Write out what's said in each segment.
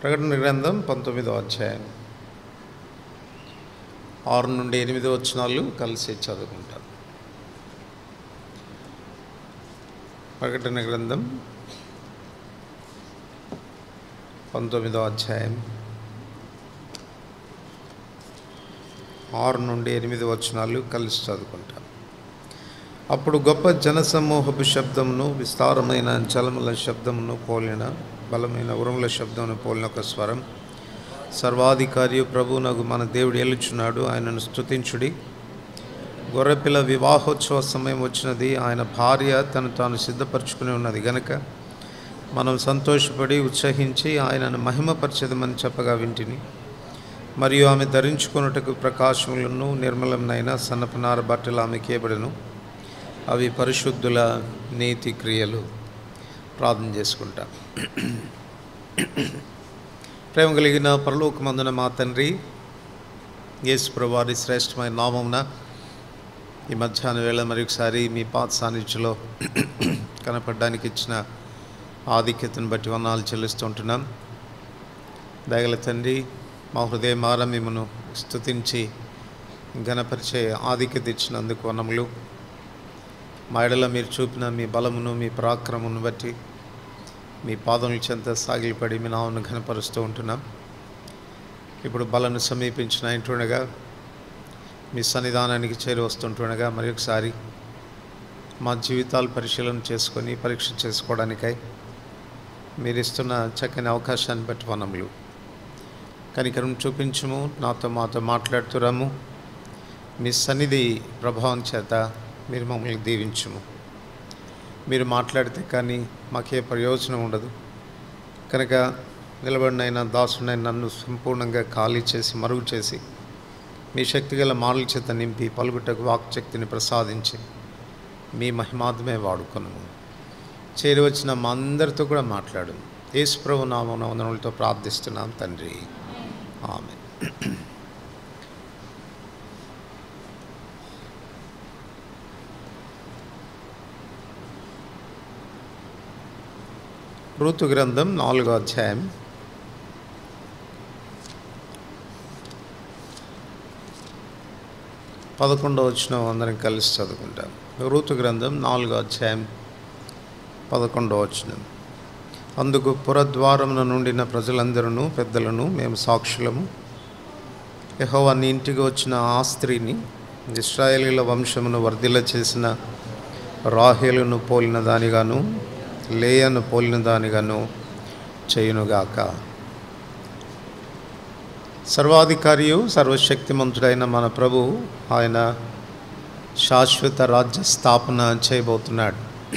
ప్రకటన గ్రంథం పంతొమ్మిదో అధ్యాయం ఆరు నుండి ఎనిమిది వచనాలు కలిసి చదువుకుంటారు ప్రకటన గ్రంథం పంతొమ్మిదో అధ్యాయం ఆరు నుండి ఎనిమిది వచనాలు కలిసి చదువుకుంటాం అప్పుడు గొప్ప జనసమూహపు శబ్దమును విస్తారమైన జలముల శబ్దమును పోలిన బలమైన ఉరుముల శబ్దమును పోలిన ఒక స్వరం సర్వాధికారి ప్రభువునకు మన దేవుడు ఏలుచున్నాడు ఆయనను స్తుతించుడి గొర్రెపిల్ల వివాహోత్సవ సమయం వచ్చినది ఆయన భార్య తను తాను సిద్ధపరచుకుని ఉన్నది గనుక మనం సంతోషపడి ఉత్సహించి ఆయనను మహిమపరచదమని చెప్పగా వింటిని మరియు ఆమె ధరించుకొనుటకు ప్రకాశములను నిర్మలమైన సన్నపనార బట్టలు ఆమెకి ఇవ్వబడను అవి పరిశుద్ధుల నీతి క్రియలు ప్రార్థన చేసుకుంటా ప్రేమ కలిగిన పరలోకమందున మా తండ్రి యేసు ప్రభువారి శ్రేష్టమైన నామమున ఈ మధ్యాహ్న వేళ మరొకసారి మీ పాత సాన్నిధ్యంలో కనపడడానికి ఇచ్చిన ఆధిక్యతను బట్టి వందనాలు చెల్లిస్తుంటున్నాం దయగల తండ్రి మా హృదయమార మిమ్మను స్తుతించి ఘనపరిచే ఆధిక్యత ఇచ్చినందుకు వనములు మా ఎడల మీరు చూపిన మీ బలమును మీ పరాక్రమమును బట్టి మీ పాదముల చెంత సాగిలిపడి మీ నామను ఘనపరుస్తూ ఉంటున్నాం ఇప్పుడు బలను సమీపించిన ఇంటుండగా మీ సన్నిధానానికి చేరి వస్తుంటుండగా మరి ఒకసారి మా జీవితాలు పరిశీలన చేసుకొని పరీక్ష చేసుకోవడానికై మీరు ఇస్తున్న చక్కని అవకాశాన్ని బట్టి వనములు కనికరం చూపించము నాతో మాతో మాట్లాడుతురాము మీ సన్నిధి ప్రభావం చేత మీరు మమ్మల్ని దీవించము మీరు మాట్లాడితే కానీ మాకే ప్రయోజనం ఉండదు కనుక నిలబడినైనా దాసుడైన నన్ను సంపూర్ణంగా ఖాళీ చేసి మరుగు చేసి మీ శక్తిగల మాటల చేత నింపి పలుగుటకు వాక్శక్తిని ప్రసాదించి మీ మహిమార్థమే వాడుకున్నాము చేరి వచ్చిన మా అందరితో కూడా మాట్లాడు యేసుప్రభు నామన వందనలతో ప్రార్థిస్తున్నాం తండ్రి ఆమె ఋతు గ్రంథం నాలుగో అధ్యాయం పదకొండవ వచ్చిన అందరం కలిసి చదువుకుంటాం ఋతు గ్రంథం నాలుగో అధ్యాయం పదకొండవ వచనం అందుకు పురద్వారమున నుండిన ప్రజలందరూ పెద్దలను మేము సాక్షులము యెహోవా నీ ఇంటికి వచ్చిన ఆ స్త్రీని ఇస్రాయేలీల వంశమును వర్ధిల్ల చేసిన రాహేలును పోలిన దానిగాను లేయను పోలిన దానిగాను చేయునుగాక సర్వాధికారియు సర్వశక్తిమంతుడైన మన ప్రభు ఆయన శాశ్వత రాజ్య స్థాపన చేయబోతున్నాడు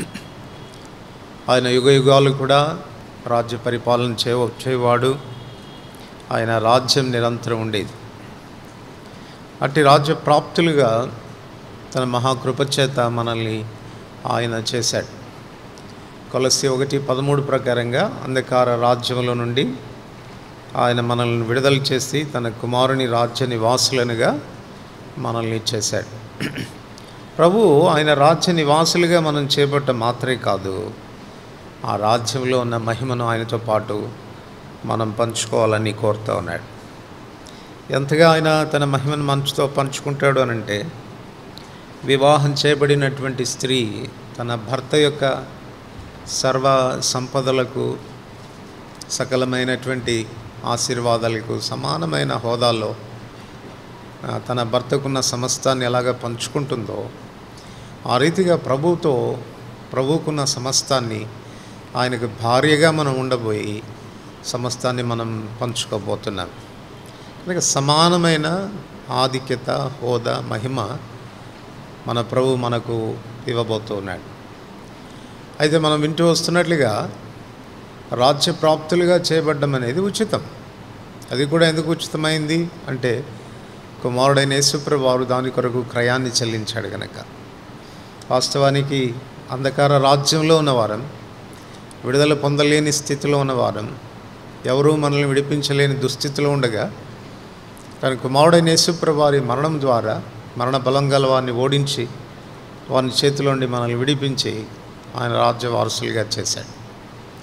ఆయన యుగ యుగాలు కూడా రాజ్య పరిపాలన చేయ చేయవాడు ఆయన రాజ్యం నిరంతరం ఉండేది అట్టి రాజ్య ప్రాప్తులుగా తన మహాకృప చేత మనల్ని ఆయన చేశాడు కొలసి ఒకటి పదమూడు ప్రకారంగా అంధకార రాజ్యంలో నుండి ఆయన మనల్ని విడుదల చేసి తన కుమారుని రాజ్య నివాసులనుగా మనల్ని చేశాడు ప్రభు ఆయన రాజ్య నివాసులుగా మనం చేపట్ట మాత్రమే కాదు ఆ రాజ్యంలో ఉన్న మహిమను ఆయనతో పాటు మనం పంచుకోవాలని కోరుతూ ఉన్నాడు ఎంతగా ఆయన తన మహిమను మనసుతో పంచుకుంటాడు అని అంటే వివాహం చేయబడినటువంటి స్త్రీ తన భర్త యొక్క సర్వ సంపదలకు సకలమైనటువంటి ఆశీర్వాదాలకు సమానమైన హోదాల్లో ఆ, తన భర్తకున్న సమస్తాన్ని ఎలాగ పంచుకుంటుందో ఆ రీతిగా ప్రభువుతో ప్రభువుకున్న సమస్తాన్ని ఆయనకు భార్యగా మనం ఉండబోయి సమస్తాన్ని మనం పంచుకోబోతున్నాం కనుక సమానమైన ఆధిక్యత హోదా మహిమ మన ప్రభు మనకు ఇవ్వబోతున్నాడు అయితే మనం వింటూ వస్తున్నట్లుగా రాజ్య ప్రాప్తులుగా చేయబడ్డం అనేది ఉచితం అది కూడా ఎందుకు ఉచితమైంది అంటే కుమారుడైన యేసుప్రభు వారు దాని కొరకు క్రయాన్ని చెల్లించాడు గనక వాస్తవానికి అంధకార రాజ్యంలో ఉన్నవారం విడుదల పొందలేని స్థితిలో ఉన్నవారం ఎవరూ మనల్ని విడిపించలేని దుస్థితిలో ఉండగా తన కుమారుడైన యేసుప్రభు వారి మరణం ద్వారా మరణ బలం గల వారిని ఓడించి వారిని చేతిలోండి మనల్ని విడిపించి ఆయన రాజ్య వారసులుగా చేశాడు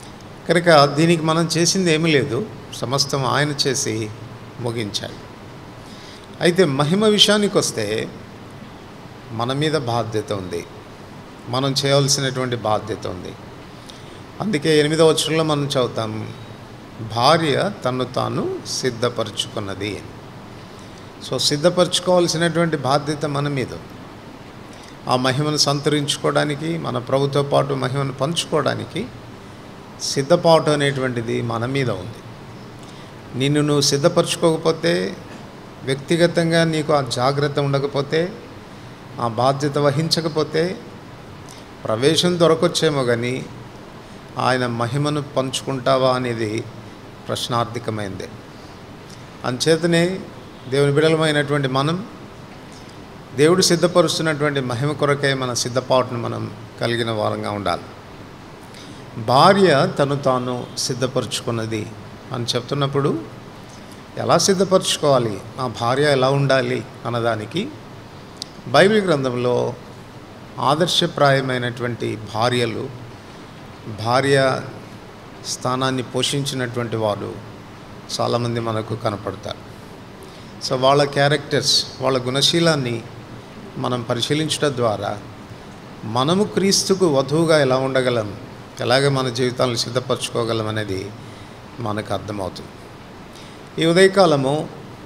కనుక దీనికి మనం చేసింది ఏమీ లేదు సమస్తం ఆయన చేసి ముగించాడు అయితే మహిమ విషయానికి వస్తే మన మీద బాధ్యత ఉంది మనం చేయవలసినటువంటి బాధ్యత ఉంది అందుకే ఎనిమిదవ వచనంలో మనం చదువుతాం భార్య తను తాను సిద్ధపరచుకున్నది సో సిద్ధపరచుకోవాల్సినటువంటి బాధ్యత మన మీద ఉంది. ఆ మహిమను సంతరించుకోవడానికి మన ప్రభుతో పాటు మహిమను పంచుకోవడానికి సిద్ధపాటు అనేటువంటిది మన మీద ఉంది నిన్ను నువ్వు సిద్ధపరచుకోకపోతే వ్యక్తిగతంగా నీకు ఆ జాగ్రత్త ఉండకపోతే ఆ బాధ్యత వహించకపోతే ప్రవేశం దొరకొచ్చేమో కానీ ఆయన మహిమను పంచుకుంటావా అనేది ప్రశ్నార్థకమైంది అంచేతనే దేవుని బిడలమైనటువంటి మనం దేవుడు సిద్ధపరుస్తున్నటువంటి మహిమ కొరకై మన సిద్ధపాటును మనం కలిగిన వారంగా ఉండాలి భార్య తను తాను సిద్ధపరచుకున్నది అని చెప్తున్నప్పుడు ఎలా సిద్ధపరచుకోవాలి ఆ భార్య ఎలా ఉండాలి అన్నదానికి బైబిల్ గ్రంథంలో ఆదర్శప్రాయమైనటువంటి భార్యలు భార్య స్థానాన్ని పోషించినటువంటి వారు చాలామంది మనకు కనపడతారు సో వాళ్ళ క్యారెక్టర్స్ వాళ్ళ గుణశీలాన్ని మనం పరిశీలించడం ద్వారా మనము క్రీస్తుకు వధువుగా ఎలా ఉండగలం ఎలాగ మన జీవితాలను సిద్ధపరచుకోగలం అనేది మనకు అర్థమవుతుంది ఈ ఉదయకాలము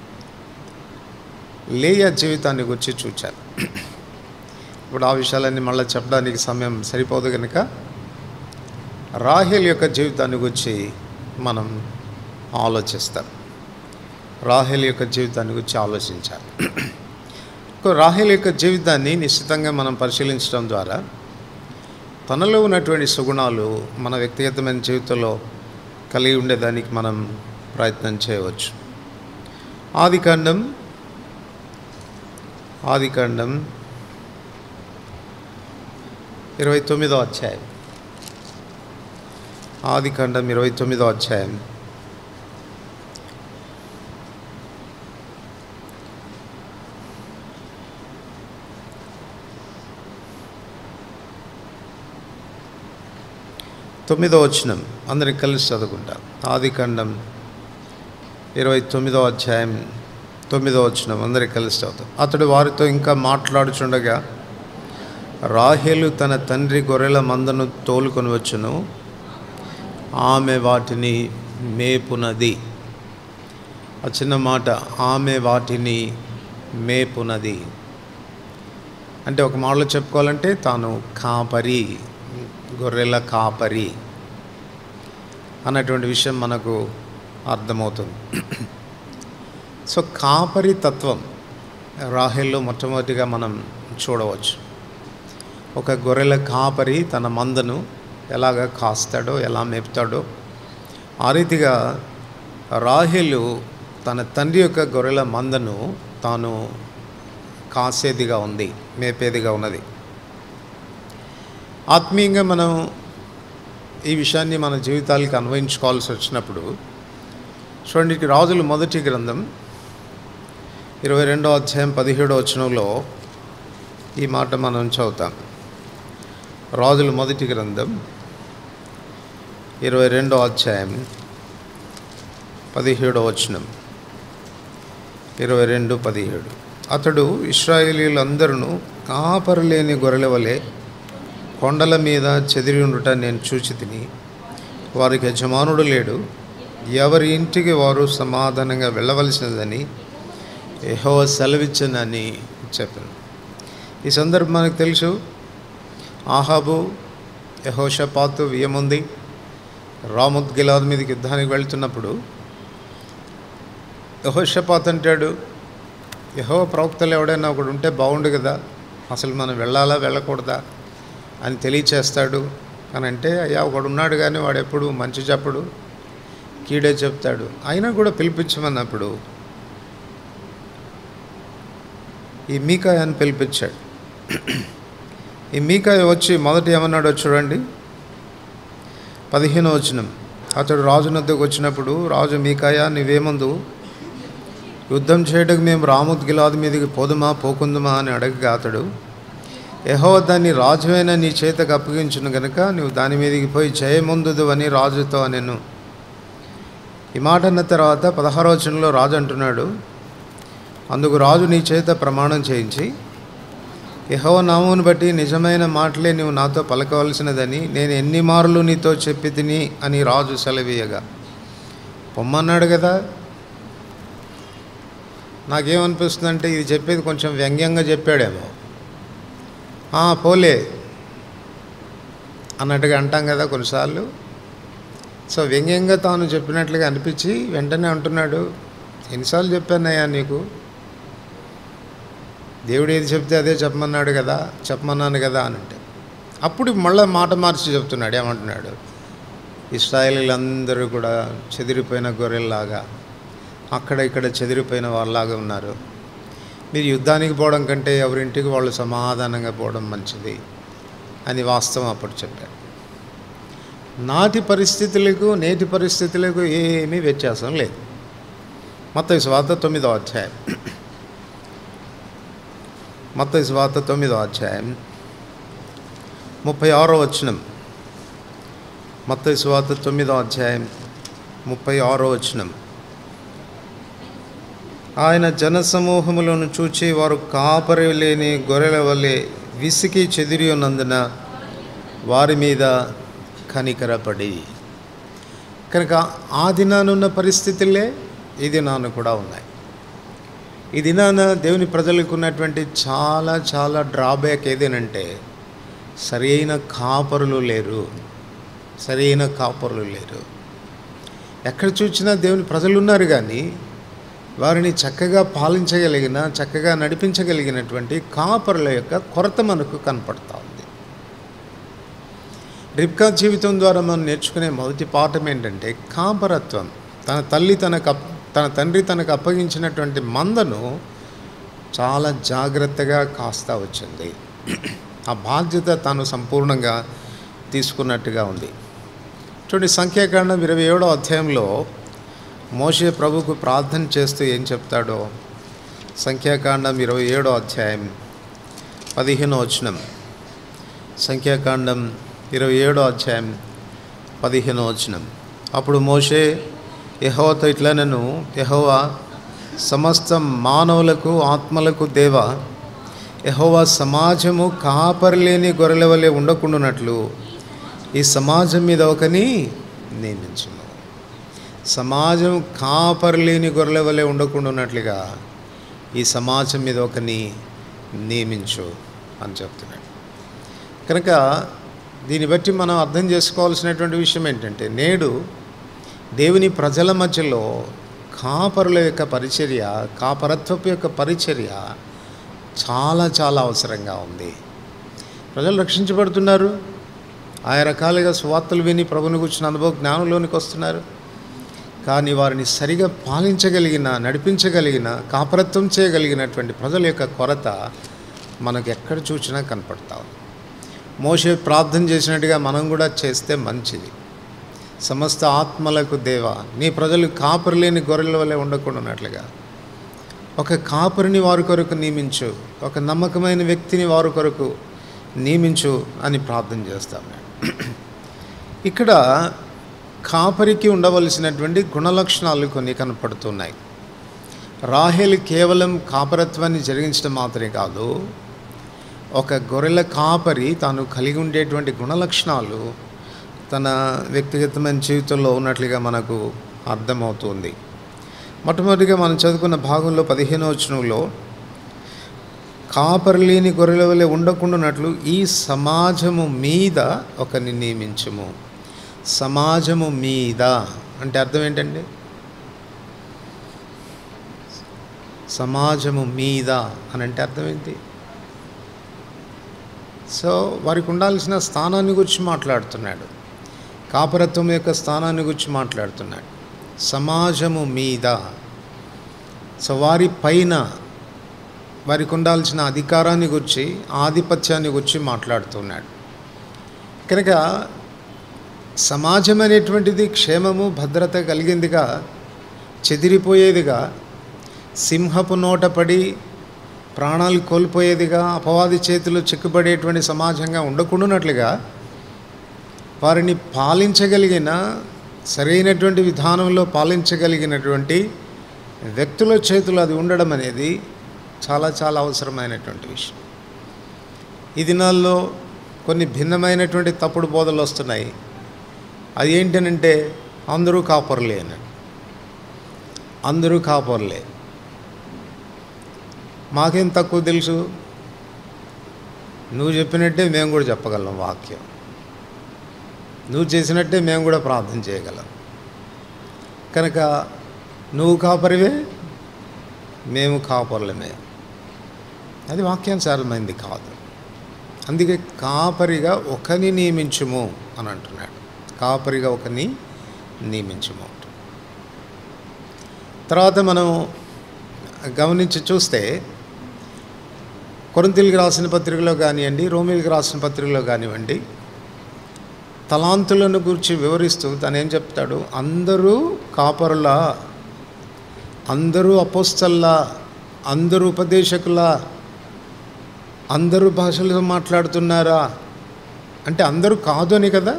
లేయ జీవితాన్ని గురించి చూచారు ఇప్పుడు ఆ విషయాలన్నీ మళ్ళీ చెప్పడానికి సమయం సరిపోదు కనుక రాహేల్ యొక్క జీవితాన్ని గురించి మనం ఆలోచిస్తాం రాహేల్ యొక్క జీవితాన్ని గురించి ఆలోచించాలి ఒక రాహేల్ యొక్క జీవితాన్ని నిశ్చితంగా మనం పరిశీలించడం ద్వారా తనలో ఉన్నటువంటి సుగుణాలు మన వ్యక్తిగతమైన జీవితంలో కలిగి ఉండేదానికి మనం ప్రయత్నం చేయవచ్చు ఆదికాండం ఆదికాండం ఇరవై తొమ్మిదో అధ్యాయం ఆదికాండం ఇరవై తొమ్మిదో అధ్యాయం తొమ్మిదో వచనం అందరికి కలిసి చదువుకుంటాం ఆదికాండం ఇరవై తొమ్మిదో అధ్యాయం తొమ్మిదో వచనం అందరికి కలిసి చదువుతాం అతడు వారితో ఇంకా మాట్లాడుచుండగా రాహేలు తన తండ్రి గొర్రెల మందను తోలుకొని వచ్చును ఆమె వాటిని మేపునది ఆ చిన్న మాట ఆమె వాటిని మేపునది అంటే ఒక మాటలో చెప్పుకోవాలంటే తాను కాపరి గొర్రెల కాపరి అన్నటువంటి విషయం మనకు అర్థమవుతుంది సో కాపరి తత్వం రాహేల్లో మొట్టమొదటిగా మనం చూడవచ్చు ఒక గొర్రెల కాపరి తన మందను ఎలాగ కాస్తాడో ఎలా మేపుతాడో ఆ రీతిగా రాహేలు తన తండ్రి యొక్క గొర్రెల మందను తాను కాసేదిగా ఉంది మేపేదిగా ఉన్నది ఆత్మీయంగా మనం ఈ విషయాన్ని మన జీవితాలకు అన్వయించుకోవాల్సి వచ్చినప్పుడు చూడండి ఇక్కడ రాజుల మొదటి గ్రంథం ఇరవై రెండో అధ్యాయం పదిహేడో వచనంలో ఈ మాట మనం చదువుతాం రాజుల మొదటి గ్రంథం ఇరవై రెండో అధ్యాయం పదిహేడో వచనం ఇరవై రెండు పదిహేడు అతడు ఇస్రాయేలీలందరూ కాపరలేని గొర్రెల వలె కొండల మీద చెదిరి ఉండుట నేను చూచి తిని వారికి యజమానుడు లేడు ఎవరి ఇంటికి వారు సమాధానంగా వెళ్ళవలసినదని ఎహో సెలవిచ్చనని చెప్పాను ఈ సందర్భం మనకు తెలుసు ఆహాబు యహోషపాతు వియముంది రాముద్ గిలాద్ మీదకి యుద్ధానికి వెళ్తున్నప్పుడు యహోషపాత్ అంటాడు యహో ప్రవక్తలు ఎవడైనా ఒకడు ఉంటే బాగుండు కదా అసలు మనం వెళ్ళాలా వెళ్ళకూడదా అని తెలియచేస్తాడు అని అంటే అయ్యా ఒకడు ఉన్నాడు కానీ వాడు ఎప్పుడు మంచి చెప్పడు కీడే చెప్తాడు అయినా కూడా పిలిపించమన్నప్పుడు ఈ మీకాయ అని పిలిపించాడు ఈ మీకాయ వచ్చి మొదట ఏమన్నాడో చూడండి పదిహేను వచనం అతడు రాజు నద్దకు వచ్చినప్పుడు రాజు మీకాయ నీవేమందు యుద్ధం చేయడానికి మేము రాముద్ గిలాద్ మీదకి పోదుమా పోకుందుమా అని అడగగా అతడు యహో దాన్ని రాజువైన నీ చేతకు అప్పగించును గనుక నువ్వు దాని మీదకి పోయి జయముందుదు అని రాజుతో అనెను ఈ మాట అన్న తర్వాత పదహారవచనంలో రాజు అంటున్నాడు అందుకు రాజు నీ చేత ప్రమాణం చేయించి యహో నామమును బట్టి నిజమైన మాటలే నువ్వు నాతో పలకవలసినదని నేను ఎన్ని మార్లు నీతో చెప్పి తిని అని రాజు సెలవీయగా పొమ్మన్నాడు కదా నాకేమనిపిస్తుందంటే ఇది చెప్పేది కొంచెం వ్యంగ్యంగా చెప్పాడేమో "ఆ, పోలే అన్నట్టుగా అంటాం కదా కొన్నిసార్లు సో వ్యంగ్యంగా తాను చెప్పినట్లుగా అనిపించి వెంటనే అంటున్నాడు ఎన్నిసార్లు చెప్పానయ్యా నీకు దేవుడు ఏది చెప్తే అదే చెప్పమన్నాడు కదా చెప్పమన్నాను కదా అని అంటే అప్పుడు మళ్ళీ మాట మార్చి చెప్తున్నాడు ఏమంటున్నాడు ఇస్రాయలీలందరూ కూడా చెదిరిపోయిన గొర్రెల్లాగా అక్కడ ఇక్కడ చెదిరిపోయిన వాళ్ళలాగా ఉన్నారు మీరు యుద్ధానికి పోవడం కంటే ఎవరింటికి వాళ్ళు సమాధానంగా పోవడం మంచిది అని వాస్తవం అప్పుడు చెప్పాడు నాటి పరిస్థితులకు నేటి పరిస్థితులకు ఏమీ వ్యత్యాసం లేదు మొత్తం స్వాత తొమ్మిదో అధ్యాయం మొత్తం స్వాత తొమ్మిదో అధ్యాయం ముప్పై ఆరో వచనం మొత్తం స్వాత తొమ్మిదో అధ్యాయం ముప్పై ఆరో వచనం ఆయన జనసమూహములను చూచి వారు కాపరి లేని గొర్రెల వలె విసికి చెదిరి ఉన్నందున వారి మీద కనికరపడి కనుక ఆ దినానున్న పరిస్థితులే ఈ దినాన కూడా ఉన్నాయి ఈ దినాన దేవుని ప్రజలకు ఉన్నటువంటి చాలా చాలా డ్రాబ్యాక్ ఏదేనంటే సరైన కాపరులు లేరు సరైన కాపరులు లేరు ఎక్కడ చూసినా దేవుని ప్రజలు ఉన్నారు కానీ వారిని చక్కగా పాలించగలిగిన చక్కగా నడిపించగలిగినటువంటి కాపరుల యొక్క కొరత మనకు కనపడతా ఉంది రిబ్కా జీవితం ద్వారా మనం నేర్చుకునే మొదటి పాఠం ఏంటంటే కాపరత్వం తన తల్లి తనకు అప్- తన తండ్రి తనకు అప్పగించినటువంటి మందను చాలా జాగ్రత్తగా కాస్తా వచ్చింది ఆ బాధ్యత తాను సంపూర్ణంగా తీసుకున్నట్టుగా ఉంది చూడండి సంఖ్యాకాండం ఇరవై ఏడో అధ్యాయంలో మోషే ప్రభుకు ప్రార్థన చేస్తూ ఏం చెప్తాడో సంఖ్యాకాండం ఇరవై ఏడో అధ్యాయం పదిహేనో వచనం సంఖ్యాకాండం ఇరవై ఏడో అధ్యాయం పదిహేనో వచనం అప్పుడు మోషే యహోవతో ఇట్లా నేను యహోవా సమస్త మానవులకు ఆత్మలకు దేవ యహోవా సమాజము కాపరిలేని గొర్రెల వలె ఉండకుండానట్లు ఈ సమాజం మీద ఒకని నియమించును సమాజం కాపరిలేని గొర్రెల వలె ఉండకుండా ఉన్నట్లుగా ఈ సమాజం మీద ఒకని నియమించు అని చెప్తున్నాడు కనుక దీన్ని బట్టి మనం అర్థం చేసుకోవాల్సినటువంటి విషయం ఏంటంటే నేడు దేవుని ప్రజల మధ్యలో కాపరుల యొక్క పరిచర్య కాపరత్వపు యొక్క పరిచర్య చాలా చాలా అవసరంగా ఉంది ప్రజలు రక్షించబడుతున్నారు ఆయా రకాలుగా సువార్తలు విని ప్రభుని కూర్చున్న అనుభవ జ్ఞానంలోనికి వస్తున్నారు కానీ వారిని సరిగా పాలించగలిగిన నడిపించగలిగిన కాపరత్వం చేయగలిగినటువంటి ప్రజల యొక్క కొరత మనకు ఎక్కడ చూసినా కనపడతా ఉంది మోషే ప్రార్థన చేసినట్టుగా మనం కూడా చేస్తే మంచిది సమస్త ఆత్మలకు దేవ నీ ప్రజలు కాపరి లేని గొర్రెల వల్లే ఉండకుండా ఉన్నట్లుగా ఒక కాపరిని వారి కొరకు నియమించు ఒక నమ్మకమైన వ్యక్తిని వారి కొరకు నియమించు అని ప్రార్థన చేస్తాం ఇక్కడ కాపరికి ఉండవలసినటువంటి గుణలక్షణాలు కొన్ని కనపడుతున్నాయి రాహేల్ కేవలం కాపరత్వాన్ని జరిగించడం మాత్రమే కాదు ఒక గొర్రెల కాపరి తాను కలిగి ఉండేటువంటి గుణలక్షణాలు తన వ్యక్తిగతమైన జీవితంలో ఉన్నట్లుగా మనకు అర్థమవుతుంది మొట్టమొదటిగా మనం చదువుకున్న భాగంలో పదిహేనవ వచనంలో కాపరి లేని గొర్రెల వలె ఉండకుండానట్లు ఈ సమాజము మీద ఒకరిని నియమించము సమాజము మీద అంటే అర్థం ఏంటండి సమాజము మీద అని అంటే అర్థం ఏంటి సో వారికి ఉండాల్సిన స్థానాన్ని గురించి మాట్లాడుతున్నాడు కాపరత్వం యొక్క స్థానాన్ని గురించి మాట్లాడుతున్నాడు సమాజము మీద సో వారి పైన వారికి ఉండాల్సిన అధికారాన్ని గురించి ఆధిపత్యాన్ని గురించి మాట్లాడుతున్నాడు కనుక సమాజం అనేటువంటిది క్షేమము భద్రత కలిగిందిగా చెదిరిపోయేదిగా సింహపు నోట పడి ప్రాణాలు కోల్పోయేదిగా అపవాది చేతిలో చిక్కుబడేటువంటి సమాజంగా ఉండకుండానట్లుగా వారిని పాలించగలిగిన సరైనటువంటి విధానంలో పాలించగలిగినటువంటి వ్యక్తుల చేతిలో అది ఉండడం అనేది చాలా చాలా అవసరమైనటువంటి విషయం ఈ దినాల్లో కొన్ని భిన్నమైనటువంటి తప్పుడు బోధలు వస్తున్నాయి అది ఏంటనంటే అందరూ కాపర్లే అని అందరూ కాపర్లే మాకేం తక్కువ తెలుసు నువ్వు చెప్పినట్టే మేము కూడా చెప్పగలం వాక్యం నువ్వు చేసినట్టే మేము కూడా ప్రార్థన చేయగలం కనుక నువ్వు కాపరివే మేము కాపర్లమే అది వాక్యానుసారమైంది కాదు అందుకే కాపరిగా ఒకని నియమించుము అని అంటున్నాడు కాపరిగా ఒకని నియమించుము అంటున్నాడు. తర్వాత మనం గమనించి చూస్తే కొరింతీలకు రాసిన పత్రికలో కానివ్వండి రోమిలకు రాసిన పత్రికలో కానివ్వండి తలాంతులను గురించి వివరిస్తూ తను ఏం చెప్తాడు అందరూ కాపరుల అందరూ అపోస్తల్లా అందరూ ఉపదేశకుల అందరూ భాషలు మాట్లాడుతున్నారా అంటే అందరూ కాదు అని కదా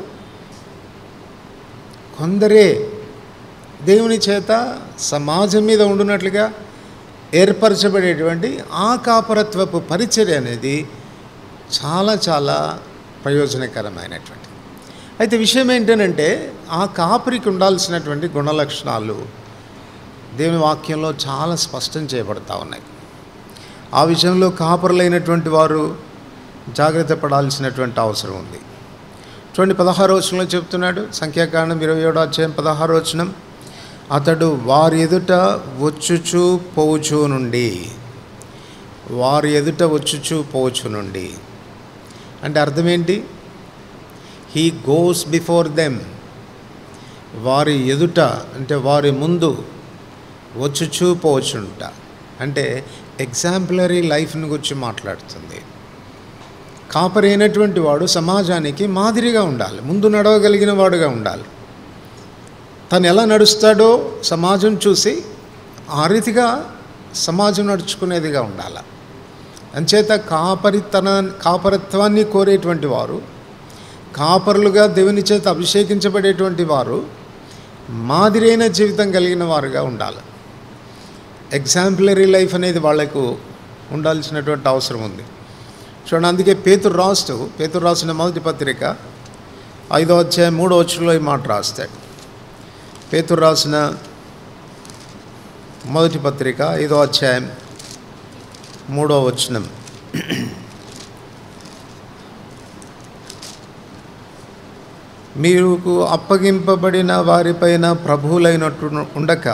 కొందరే దేవుని చేత సమాజం మీద ఉండునట్లుగా ఏర్పరచబడేటువంటి ఆ కాపరత్వపు పరిచర్య అనేది చాలా చాలా ప్రయోజనకరమైనటువంటి అయితే విషయం ఏంటంటే ఆ కాపరికి ఉండాల్సినటువంటి గుణలక్షణాలు దేవుని వాక్యంలో చాలా స్పష్టం చేయబడతా ఉన్నాయి ఆ విషయంలో కాపరులైనటువంటి వారు జాగ్రత్త పడాల్సినటువంటి అవసరం ఉంది చూడండి పదహారు వచనంలో చెప్తున్నాడు సంఖ్యాకాండం ఇరవై ఏడో అధ్యాయం పదహారు వచనం అతడు వారి ఎదుట వచ్చుచు పోవుచు నుండి వారి ఎదుట వచ్చుచు పోవచ్చు నుండి అంటే అర్థం ఏంటి హీ గోస్ బిఫోర్ దెమ్ వారి ఎదుట అంటే వారి ముందు వచ్చుచూ పోవచ్చుంట అంటే ఎగ్జాంపులరీ లైఫ్ని గురించి మాట్లాడుతుంది కాపరైనటువంటి వాడు సమాజానికి మాదిరిగా ఉండాలి ముందు నడవగలిగిన వాడుగా ఉండాలి తను ఎలా నడుస్తాడో సమాజం చూసి ఆ రీతిగా సమాజం నడుచుకునేదిగా ఉండాలి అంచేత కాపరితన కాపరత్వాన్ని కోరేటువంటి వారు కాపరులుగా దేవుని చేత అభిషేకించబడేటువంటి వారు మాదిరైన జీవితం కలిగిన వారుగా ఉండాలి ఎగ్జాంపులరీ లైఫ్ అనేది వాళ్లకు ఉండాల్సినటువంటి అవసరం ఉంది చూడండి అందుకే పేతురు రాస్తూ పేతురు రాసిన మొదటి పత్రిక ఐదో అధ్యాయం మూడో వచ్చులో ఈ మాట రాస్తాడు పేతురు రాసిన మొదటి పత్రిక ఐదో అధ్యాయం మూడో వచనం మీకు అప్పగింపబడిన వారిపైన ప్రభువులైనట్టు ఉండక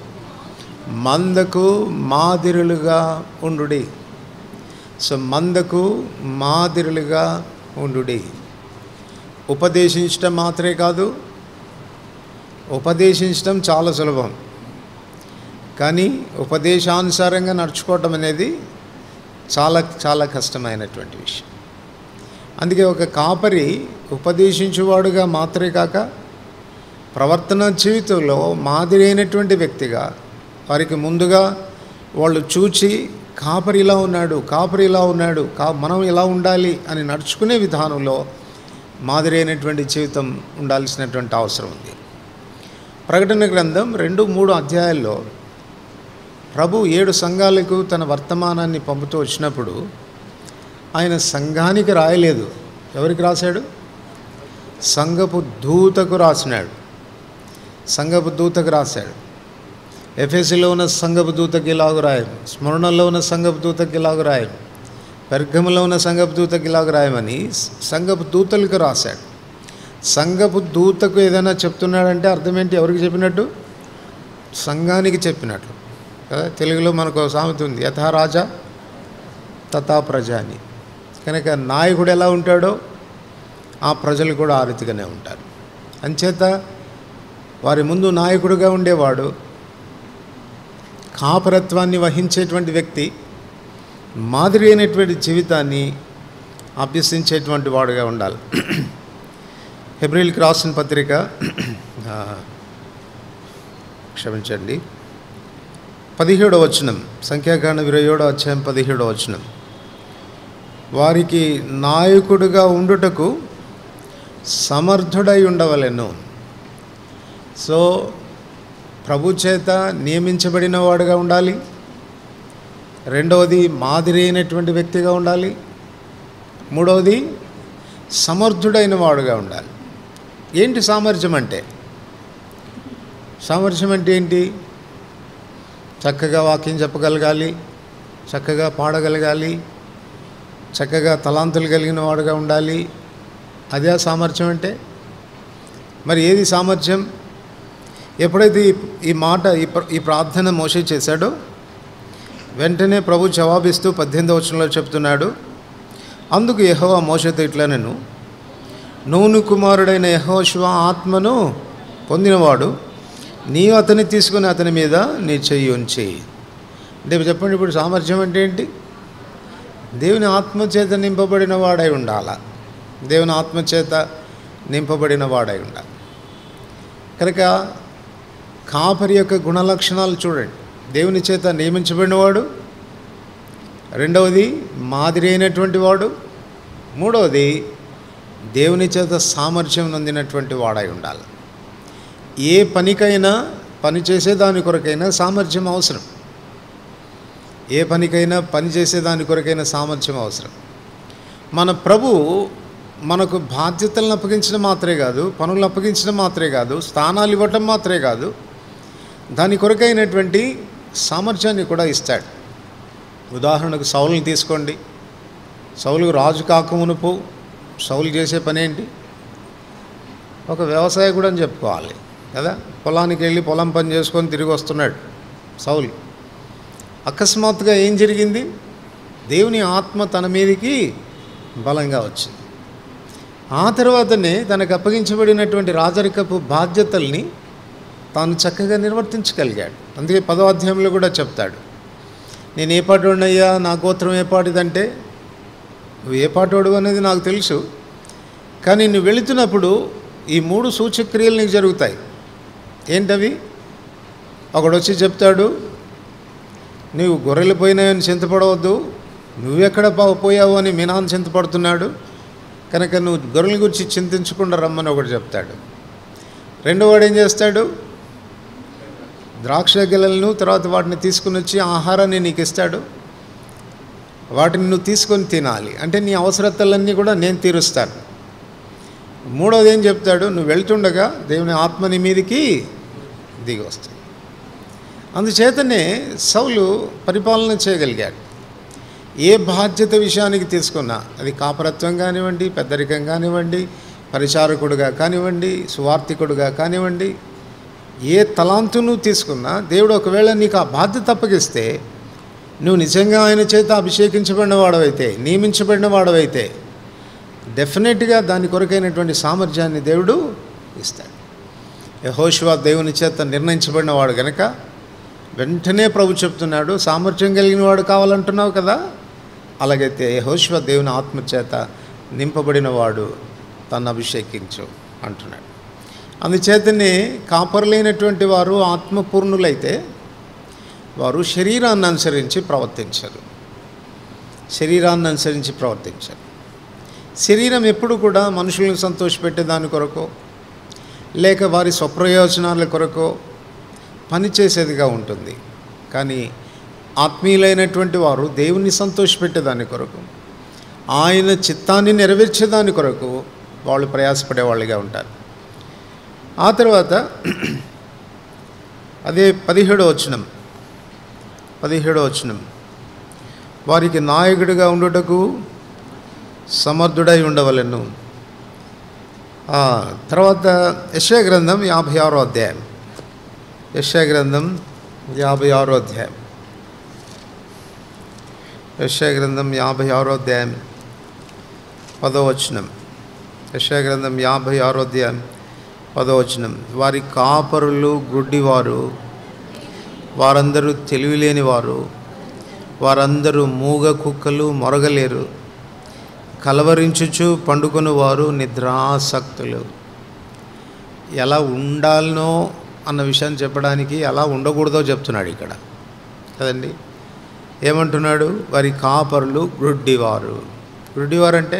మందకు మాదిరులుగా ఉండుడి సో మందకు మాదిరులుగా ఉండుడి ఉపదేశించడం మాత్రమే కాదు ఉపదేశించడం చాలా సులభం కానీ ఉపదేశానుసారంగా నడుచుకోవటం అనేది చాలా చాలా కష్టమైనటువంటి విషయం అందుకే ఒక కాపరి ఉపదేశించువాడుగా మాత్రమే కాక ప్రవర్తన జీవితంలో మాదిరి అయినటువంటి వ్యక్తిగా వారికి ముందుగా వాళ్ళు చూచి కాపరి ఇలా ఉన్నాడు కాపరి ఇలా ఉన్నాడు కా మనం ఇలా ఉండాలి అని నడుచుకునే విధానంలో మాదిరి అయినటువంటి జీవితం ఉండాల్సినటువంటి అవసరం ఉంది ప్రకటన గ్రంథం రెండు మూడు అధ్యాయాల్లో ప్రభు ఏడు సంఘాలకు తన వర్తమానాన్ని పంపుతూ వచ్చినప్పుడు ఆయన సంఘానికి రాయలేదు ఎవరికి రాశాడు సంఘపు దూతకు రాసినాడు సంఘపు దూతకు రాశాడు ఎఫ్ఎస్సిలో ఉన్న సంఘపు దూతకి ఇలాగ రాయం స్మరణలో ఉన్న సంఘపు దూతకి ఇలాగ రాయం పెర్గములో ఉన్న సంఘపు దూతకి ఇలాగ రాయమని సంఘపు దూతలకు రాశాడు సంఘపు దూతకు ఏదైనా చెప్తున్నాడంటే అర్థం ఏంటి ఎవరికి చెప్పినట్టు సంఘానికి చెప్పినట్లు కదా తెలుగులో మనకు ఒక సామెత ఉంది యథా రాజా తథా ప్రజ అని కనుక నాయకుడు ఎలా ఉంటాడో ఆ ప్రజలు కూడా ఆ రీతిగానే ఉంటారు అంచేత వారి ముందు నాయకుడిగా ఉండేవాడు కాపరత్వాన్ని వహించేటువంటి వ్యక్తి మాదిరి అయినటువంటి జీవితాన్ని అభ్యసించేటువంటి వాడుగా ఉండాలి హెబ్రిల్కి రాసిన పత్రిక ఆ, క్షమించండి పదిహేడో వచనం సంఖ్యాకాండ ఇరవై ఏడో అధ్యాయం పదిహేడో వచనం వారికి నాయకుడిగా ఉండుటకు సమర్థుడై ఉండవలెను సో ప్రభు చేత నియమించబడిన వాడుగా ఉండాలి రెండవది మాదిరి అయినటువంటి వ్యక్తిగా ఉండాలి మూడవది సమర్థుడైన వాడుగా ఉండాలి ఏంటి సామర్థ్యం అంటే సామర్థ్యం అంటే ఏంటి చక్కగా వాక్యం చెప్పగలగాలి చక్కగా పాడగలగాలి చక్కగా తలాంతులు కలిగిన వాడుగా ఉండాలి అదే సామర్థ్యం అంటే మరి ఏది సామర్థ్యం ఎప్పుడైతే ఈ ఈ మాట ఈ ప్ర- ఈ ప్రార్థన మోసే చేశాడో వెంటనే ప్రభు జవాబిస్తూ పద్దెనిమిది వచనంలో చెప్తున్నాడు అందుకు యెహోవా మోసతో ఇట్లా నేను నూను కుమారుడైన యహోశివ ఆత్మను పొందినవాడు నీవు అతన్ని తీసుకుని అతని మీద నీ చెయ్యి ఉంచి అంటే చెప్పండి ఇప్పుడు సామర్థ్యం అంటే ఏంటి దేవుని ఆత్మచేత నింపబడిన వాడై ఉండాల దేవుని ఆత్మచేత నింపబడిన వాడై ఉండాలి కనుక కాపరి యొక్క గుణలక్షణాలు చూడండి దేవుని చేత నియమించబడినవాడు రెండవది మాదిరి అయినటువంటి వాడు మూడవది దేవుని చేత సామర్థ్యం నొందినటువంటి వాడై ఉండాలి ఏ పనికైనా పని చేసే దాని కొరకైనా సామర్థ్యం అవసరం ఏ పనికైనా పని చేసే దాని కొరకైనా సామర్థ్యం అవసరం మన ప్రభు మనకు బాధ్యతలను అప్పగించడం మాత్రమే కాదు పనులు అప్పగించడం మాత్రమే కాదు స్థానాలు ఇవ్వటం మాత్రమే కాదు దాని కొరకైనటువంటి సామర్థ్యాన్ని కూడా ఇస్తాడు ఉదాహరణకు సౌలుని తీసుకోండి సౌలు రాజు కాకమునుపు సౌలు చేసే పని ఏంటి ఒక వ్యవసాయకుడు అని చెప్పుకోవాలి కదా పొలానికి వెళ్ళి పొలం పని చేసుకొని తిరిగి వస్తున్నాడు సౌలు అకస్మాత్తుగా ఏం జరిగింది దేవుని ఆత్మ తన మీదకి బలంగా వచ్చింది ఆ తర్వాతనే తనకు అప్పగించబడినటువంటి రాజరికపు బాధ్యతల్ని తాను చక్కగా నిర్వర్తించగలిగాడు అందుకే పదో అధ్యాయంలో కూడా చెప్తాడు నేను ఏ పాటోడినయ్యా నా గోత్రం ఏ పాటిదంటే నువ్వు ఏ పాటోడు అనేది నాకు తెలుసు కానీ నువ్వు వెళుతున్నప్పుడు ఈ మూడు సూచక్రియలు నీకు జరుగుతాయి ఏంటవి ఒకడు వచ్చి చెప్తాడు నీవు గొర్రెలు పోయినాయని చింతపడవద్దు నువ్వెక్కడ పో- పోయావు అని మీ నాన్న చింతపడుతున్నాడు కనుక నువ్వు గొర్రెల గురించి చింతించకుండా రమ్మని ఒకడు చెప్తాడు రెండో వాడు ఏం చేస్తాడు ద్రాక్ష గెలలను తర్వాత వాటిని తీసుకుని వచ్చి ఆహారాన్ని నీకు ఇస్తాడు వాటిని నువ్వు తీసుకొని తినాలి అంటే నీ అవసరతలన్నీ కూడా నేను తీరుస్తాను మూడోది ఏం చెప్తాడు నువ్వు వెళ్తుండగా దేవుని ఆత్మ నీ మీదికి దిగి వస్తుంది అందుచేతనే సౌలు పరిపాలన చేయగలిగాడు ఏ బాధ్యత విషయానికి తీసుకున్నా అది కాపరత్వం కానివ్వండి పెద్దరికం కానివ్వండి పరిచారకుడుగా కానివ్వండి సువార్థికుడుగా కానివ్వండి ఏ తలాంతును తీసుకున్నా దేవుడు ఒకవేళ నీకు ఆ బాధ్యత అప్పగిస్తే నువ్వు నిజంగా ఆయన చేత అభిషేకించబడిన వాడవైతే నియమించబడిన వాడవైతే డెఫినెట్గా దాని కొరకైనటువంటి సామర్థ్యాన్ని దేవుడు ఇస్తాడు యహోశివా దేవుని చేత నిర్ణయించబడిన వాడు గనక వెంటనే ప్రభు చెప్తున్నాడు సామర్థ్యం కలిగిన వాడు కావాలంటున్నావు కదా అలాగైతే యహోశివ దేవుని ఆత్మ చేత నింపబడిన వాడు తను అభిషేకించు అంటున్నాడు అందుచేతనే కాపరులైనటువంటి వారు ఆత్మపూర్ణులైతే వారు శరీరాన్ని అనుసరించి ప్రవర్తించరు శరీరాన్ని అనుసరించి ప్రవర్తించరు శరీరం ఎప్పుడు కూడా మనుషులను సంతోషపెట్టే దాని కొరకో లేక వారి స్వప్రయోజనాల కొరకో పనిచేసేదిగా ఉంటుంది కానీ ఆత్మీయులైనటువంటి వారు దేవుని సంతోషపెట్టేదాని కొరకు ఆయన చిత్తాన్ని నెరవేర్చేదాని కొరకు వాళ్ళు ప్రయాసపడే వాళ్ళుగా ఉంటారు ఆ తర్వాత అదే పదిహేడో వచనం పదిహేడో వచనం వారికి నాయకుడిగా ఉండుటకు సమర్థుడై ఉండవలెను ఆ, తర్వాత యశయ గ్రంథం యాభై ఆరో అధ్యాయం యశయ గ్రంథం యాభై ఆరో అధ్యాయం యశయ గ్రంథం యాభై ఆరో అధ్యాయం పదవచనం యశయ గ్రంథం యాభై ఆరో అధ్యాయం పదవచనం వారి కాపరులు గుడ్డివారు వారందరూ తెలివిలేని వారు వారందరూ మూగ కుక్కలు మొరగలేరు కలవరించుచు పండుకొని వారు నిద్రాసక్తులు ఎలా ఉండాలనో అన్న విషయాన్ని చెప్పడానికి ఎలా ఉండకూడదో చెప్తున్నాడు ఇక్కడ కదండి ఏమంటున్నాడు వారి కాపరులు గ్రుడ్డివారు గ్రుడ్డివారు అంటే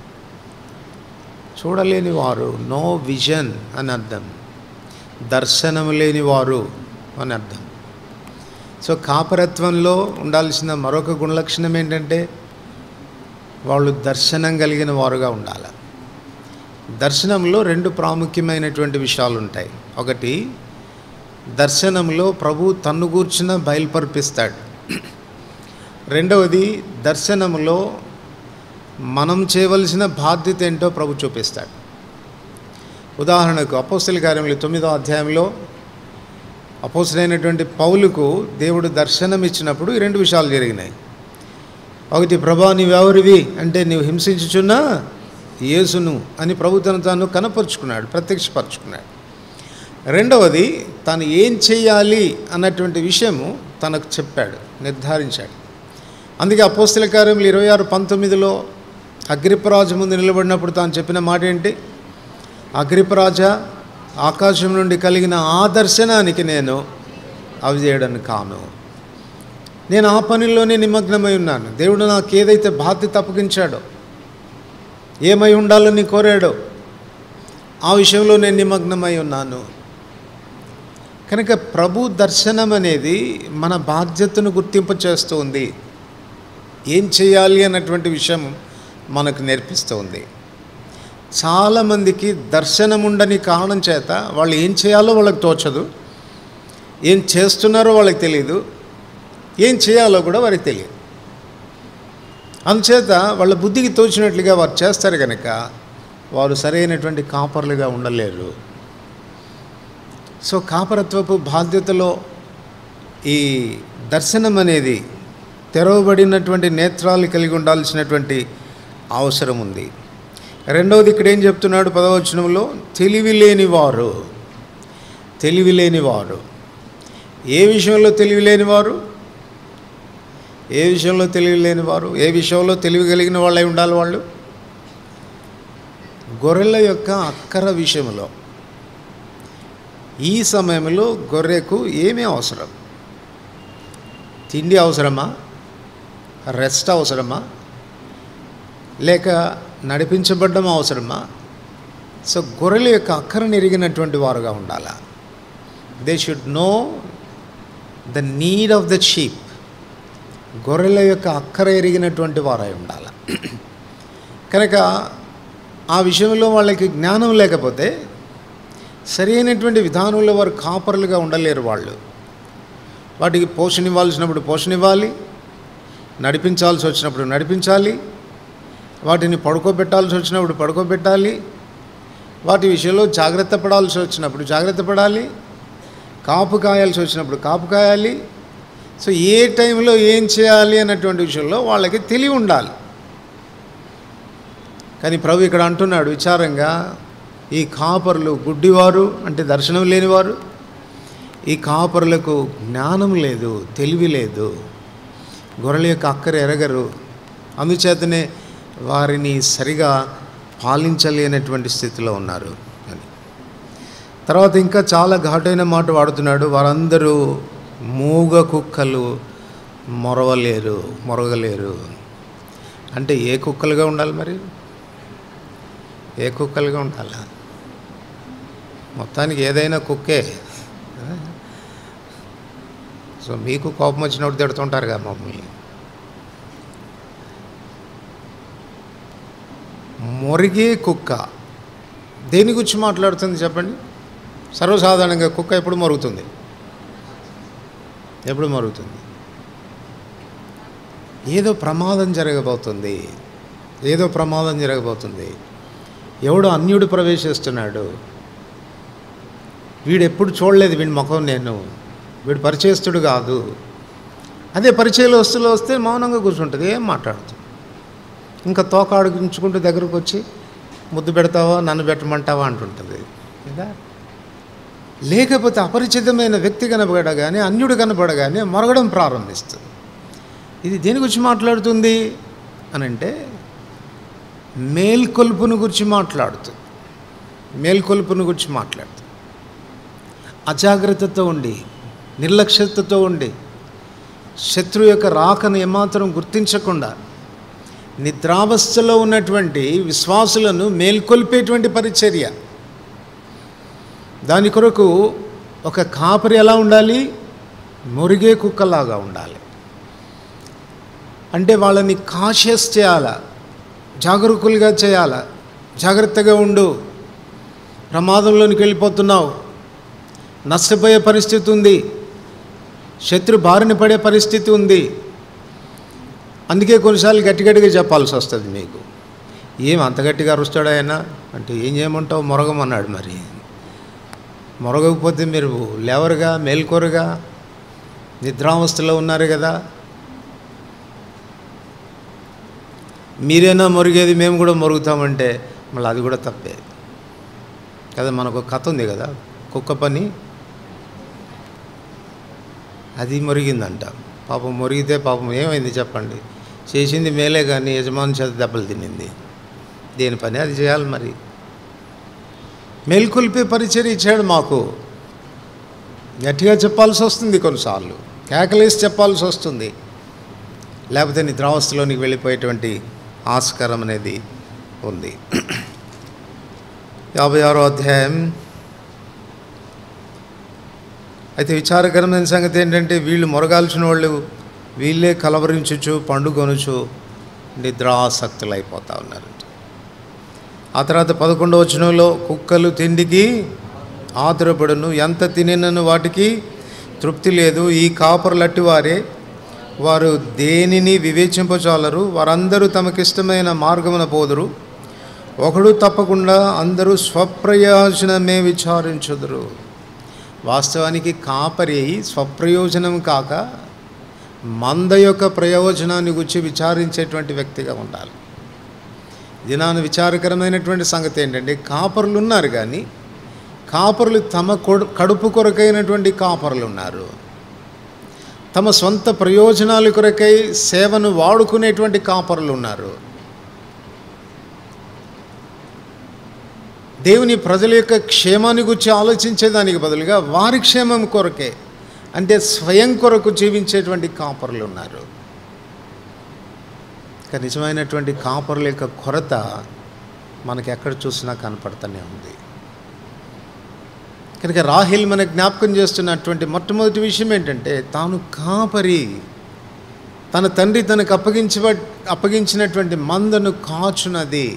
చూడలేని వారు నో విజన్ అని అర్థం దర్శనం లేని వారు అని అర్థం సో కాపరత్వంలో ఉండాల్సిన మరొక గుణలక్షణం ఏంటంటే వాళ్ళు దర్శనం కలిగిన వారుగా ఉండాలి దర్శనంలో రెండు ప్రాముఖ్యమైనటువంటి విషయాలు ఉంటాయి ఒకటి దర్శనంలో ప్రభు తన్ను కూర్చున్న బయలుపరిపిస్తాడు రెండవది దర్శనంలో మనం చేయవలసిన బాధ్యత ఏంటో ప్రభు చూపిస్తాడు ఉదాహరణకు అపోస్తుల కార్యములు తొమ్మిదో అధ్యాయంలో అపోసులైనటువంటి పౌలుకు దేవుడు దర్శనం ఇచ్చినప్పుడు ఈ రెండు విషయాలు జరిగినాయి ఒకటి ప్రభా నీవెవరివి అంటే నీవు హింసించుచున్న యేసును అని ప్రభు తను తాను కనపరుచుకున్నాడు ప్రత్యక్షపరుచుకున్నాడు రెండవది తాను ఏం చేయాలి అన్నటువంటి విషయము తనకు చెప్పాడు నిర్ధారించాడు అందుకే అపోస్తుల కార్యములు ఇరవై ఆరు పంతొమ్మిదిలో అగ్రిపరాజు ముందు నిలబడినప్పుడు తాను చెప్పిన మాట ఏంటి అగ్రిపరాజ ఆకాశం నుండి కలిగిన ఆ దర్శనానికి నేను అవిజేయడను కాను నేను ఆ పనిలోనే నిమగ్నమై ఉన్నాను దేవుడు నాకు ఏదైతే బాధ్యత అప్పగించాడో ఏమై ఉండాలని కోరాడో ఆ విషయంలో నేను నిమగ్నమై ఉన్నాను కనుక ప్రభు దర్శనం అనేది మన బాధ్యతను గుర్తింపు చేస్తుంది ఏం చేయాలి అన్నటువంటి విషయం మనకు నేర్పిస్తుంది చాలామందికి దర్శనం ఉండని కారణం చేత వాళ్ళు ఏం చేయాలో వాళ్ళకి తోచదు ఏం చేస్తున్నారో వాళ్ళకి తెలియదు ఏం చేయాలో కూడా వారికి తెలియదు అందుచేత వాళ్ళ బుద్ధికి తోచినట్లుగా వారు చేస్తారు కనుక వారు సరైనటువంటి కాపర్లుగా ఉండలేరు సో కాపరత్వపు బాధ్యతలో ఈ దర్శనం అనేది తెరవబడినటువంటి నేత్రాలు కలిగి ఉండాల్సినటువంటి అవసరం ఉంది రెండవది ఇక్కడ ఏం చెప్తున్నాడు పదవచనంలో తెలివి లేనివారు తెలివి లేనివారు ఏ విషయంలో తెలివి లేనివారు ఏ విషయంలో తెలివి లేనివారు ఏ విషయంలో తెలివి కలిగిన వాళ్ళై ఉండాలి వాళ్ళు గొర్రెల యొక్క అక్కర విషయంలో ఈ సమయంలో గొర్రెకు ఏమీ అవసరం తిండి అవసరమా రెస్ట్ అవసరమా లేక నడిపించబడ్డం అవసరమా సో గొర్రెల యొక్క అక్కరను ఎరిగినటువంటి వారుగా ఉండాలా they should know the need of the sheep గొర్రెల యొక్క అక్కర ఎరిగినటువంటి వారై ఉండాలి కనుక ఆ విషయంలో వాళ్ళకి జ్ఞానం లేకపోతే సరైనటువంటి విధానంలో వారు కాపరులుగా ఉండలేరు వాళ్ళు వాటికి పోషణ ఇవ్వాల్సినప్పుడు పోషణ ఇవ్వాలి నడిపించాల్సి వచ్చినప్పుడు నడిపించాలి వాటిని పడుకోబెట్టాల్సి వచ్చినప్పుడు పడుకోబెట్టాలి వాటి విషయంలో జాగ్రత్త పడాల్సి వచ్చినప్పుడు జాగ్రత్త పడాలి కాపు కాయాల్సి వచ్చినప్పుడు కాపు కాయాలి సో ఏ టైంలో ఏం చేయాలి అన్నటువంటి విషయంలో వాళ్ళకి తెలివి ఉండాలి కానీ ప్రభు ఇక్కడ అంటున్నాడు విచారంగా ఈ కాపరులు గుడ్డివారు అంటే దర్శనం లేనివారు ఈ కాపరులకు జ్ఞానం లేదు తెలివి లేదు గొర్రెల యొక్క అక్కర ఎరగరు అందుచేతనే వారిని సరిగా పాలించలేనటువంటి స్థితిలో ఉన్నారు అని తర్వాత ఇంకా చాలా ఘాటైన మాట వాడుతున్నాడు వారందరూ మూగ కుక్కలు మొరవలేరు మొరగలేరు అంటే ఏ కుక్కలుగా ఉండాలి మరి ఏ కుక్కలుగా ఉండాలా మొత్తానికి ఏదైనా కుక్కే సో మీకు కోపం వచ్చినప్పుడు తిడుతుంటారు కదా మమ్మల్ని మొరిగే కుక్క దేని గురించి మాట్లాడుతుంది చెప్పండి సర్వసాధారణంగా కుక్క ఎప్పుడు మరుగుతుంది ఎప్పుడు మరుగుతుంది ఏదో ప్రమాదం జరగబోతుంది ఏదో ప్రమాదం జరగబోతుంది ఎవడో అన్యుడు ప్రవేశిస్తున్నాడు వీడు ఎప్పుడు చూడలేదు వీడి ముఖం నేను వీడు పరిచయస్తుడు కాదు అదే పరిచయలు వస్తువులు వస్తే మౌనంగా కూర్చుంటుంది ఏం మాట్లాడుతుంది ఇంకా తోక అడుగుంచుకుంటూ దగ్గరకు వచ్చి ముద్దు పెడతావా నన్ను పెట్టమంటావా అంటుంటుంది కదా లేకపోతే అపరిచితమైన వ్యక్తి కనపడగానే అన్యుడు కనపడగానే మొరగడం ప్రారంభిస్తుంది ఇది దేని గురించి మాట్లాడుతుంది అని అంటే మేల్కొల్పును గురించి మాట్లాడుతుంది మేల్కొల్పును గురించి మాట్లాడుతుంది అజాగ్రత్తతో ఉండి నిర్లక్ష్యతతో ఉండి శత్రువు యొక్క రాకను ఏమాత్రం గుర్తించకుండా నిద్రావస్థలో ఉన్నటువంటి విశ్వాసులను మేల్కొల్పేటువంటి పరిచర్య దాని కొరకు ఒక కాపరి ఎలా ఉండాలి మురిగే కుక్కలాగా ఉండాలి అంటే వాళ్ళని కాషియస్ చేయాల జాగరూకులుగా చేయాల జాగ్రత్తగా ఉండు ప్రమాదంలోనికి వెళ్ళిపోతున్నావు నష్టపోయే పరిస్థితి ఉంది శత్రు బారిన పడే పరిస్థితి ఉంది అందుకే కొన్నిసార్లు గట్టి గట్టిగా చెప్పాల్సి వస్తుంది మీకు ఏం అంత గట్టిగా అరుస్తాడు ఆయన అంటే ఏం చేయమంటావు మొరగమన్నాడు మరి మొరగకపోతే మీరు లేవరుగా మేల్కోరుగా నిద్రావస్థలో ఉన్నారు కదా మీరైనా మొరిగేది మేము కూడా మొరుగుతామంటే మళ్ళీ అది కూడా తప్పే కదా మనకు ఒక కథ ఉంది కదా కుక్క పని అది మొరిగిందంట పాపం మొరిగితే పాపం ఏమైంది చెప్పండి చేసింది మేలే కానీ యజమాని చేత దెబ్బలు తినింది దేని పని అది చేయాలి మరి మేల్కొల్పే పరిచయం ఇచ్చాడు మాకు గట్టిగా చెప్పాల్సి వస్తుంది కొన్నిసార్లు కేకలేసి చెప్పాల్సి వస్తుంది లేకపోతే నిద్రావస్థలోనికి వెళ్ళిపోయేటువంటి ఆస్కారం అనేది ఉంది యాభై ఆరో అధ్యాయం అయితే విచారకరమైన సంగతి ఏంటంటే వీళ్ళు మొరగాల్సిన వాళ్ళు వీళ్ళే కలవరించుచు పండుకొనుచు నిద్రాసక్తులు అయిపోతూ ఉన్నారు ఆ తర్వాత పదకొండవ వచనంలో కుక్కలు తిండికి ఆతురపడును ఎంత తినినను వాటికి తృప్తి లేదు ఈ కాపరులట్టి వారే వారు దేనిని వివేచింపచాలరు వారందరూ తమకిష్టమైన మార్గమున పోదురు ఒకడు తప్పకుండా అందరూ స్వప్రయోజనమే విచారించుదురు వాస్తవానికి కాపరి స్వప్రయోజనం కాక మంద యొక్క ప్రయోజనాన్ని గురించి విచారించేటువంటి వ్యక్తిగా ఉండాలి దినాన విచారకరమైనటువంటి సంగతి ఏంటంటే కాపరులు ఉన్నారు కానీ కాపరులు తమ కొడు కడుపు కొరకైనటువంటి కాపరులు ఉన్నారు తమ సొంత ప్రయోజనాల కొరకై సేవను వాడుకునేటువంటి కాపరులు ఉన్నారు దేవుని ప్రజల యొక్క క్షేమాన్ని గురించి ఆలోచించేదానికి బదులుగా వారి క్షేమం కొరకే అంటే స్వయం కొరకు జీవించేటువంటి కాపరులు ఉన్నారు ఇక నిజమైనటువంటి కాపరుల యొక్క కొరత మనకి ఎక్కడ చూసినా కనపడుతూనే ఉంది కనుక రాహిల్ మన జ్ఞాపకం చేస్తున్నటువంటి మొట్టమొదటి విషయం ఏంటంటే తాను కాపరి తన తండ్రి తనకు అప్పగించబ అప్పగించినటువంటి మందను కాచునది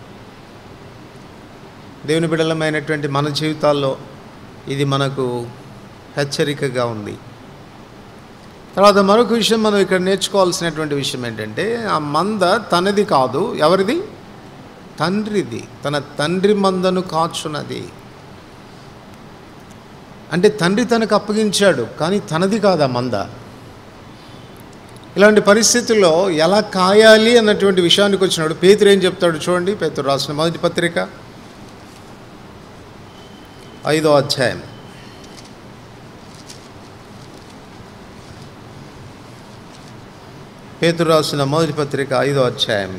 దేవుని బిడలమైనటువంటి మన జీవితాల్లో ఇది మనకు హెచ్చరికగా ఉంది తర్వాత మరొక విషయం మనం ఇక్కడ నేర్చుకోవాల్సినటువంటి విషయం ఏంటంటే ఆ మంద తనది కాదు ఎవరిది తండ్రిది తన తండ్రి మందను కాచున్నది అంటే తండ్రి తనకు అప్పగించాడు కానీ తనది కాదు ఆ మంద ఇలాంటి పరిస్థితుల్లో ఎలా కాయాలి అన్నటువంటి విషయానికి వచ్చినాడు పేతురు ఏం చెప్తాడు చూడండి పేతురు రాసిన మొదటి పత్రిక ఐదో అధ్యాయం పేతురు రాసిన మొదటి పత్రిక ఐదో అధ్యాయం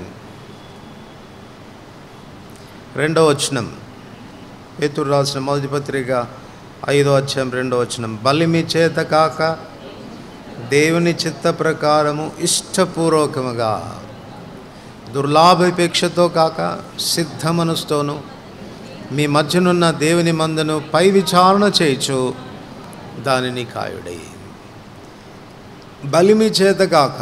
రెండో వచనం పేతురు రాసిన మొదటి పత్రిక ఐదో అధ్యాయం రెండో వచనం బలిమి చేత కాక దేవుని చిత్త ప్రకారము ఇష్టపూర్వకముగా దుర్లాభాపేక్షతో కాక సిద్ధ మనసుతోనూ మీ మధ్యనున్న దేవుని మందును పై విచారణ చేయొచ్చు దానిని కాయుడై బలిమి చేత కాక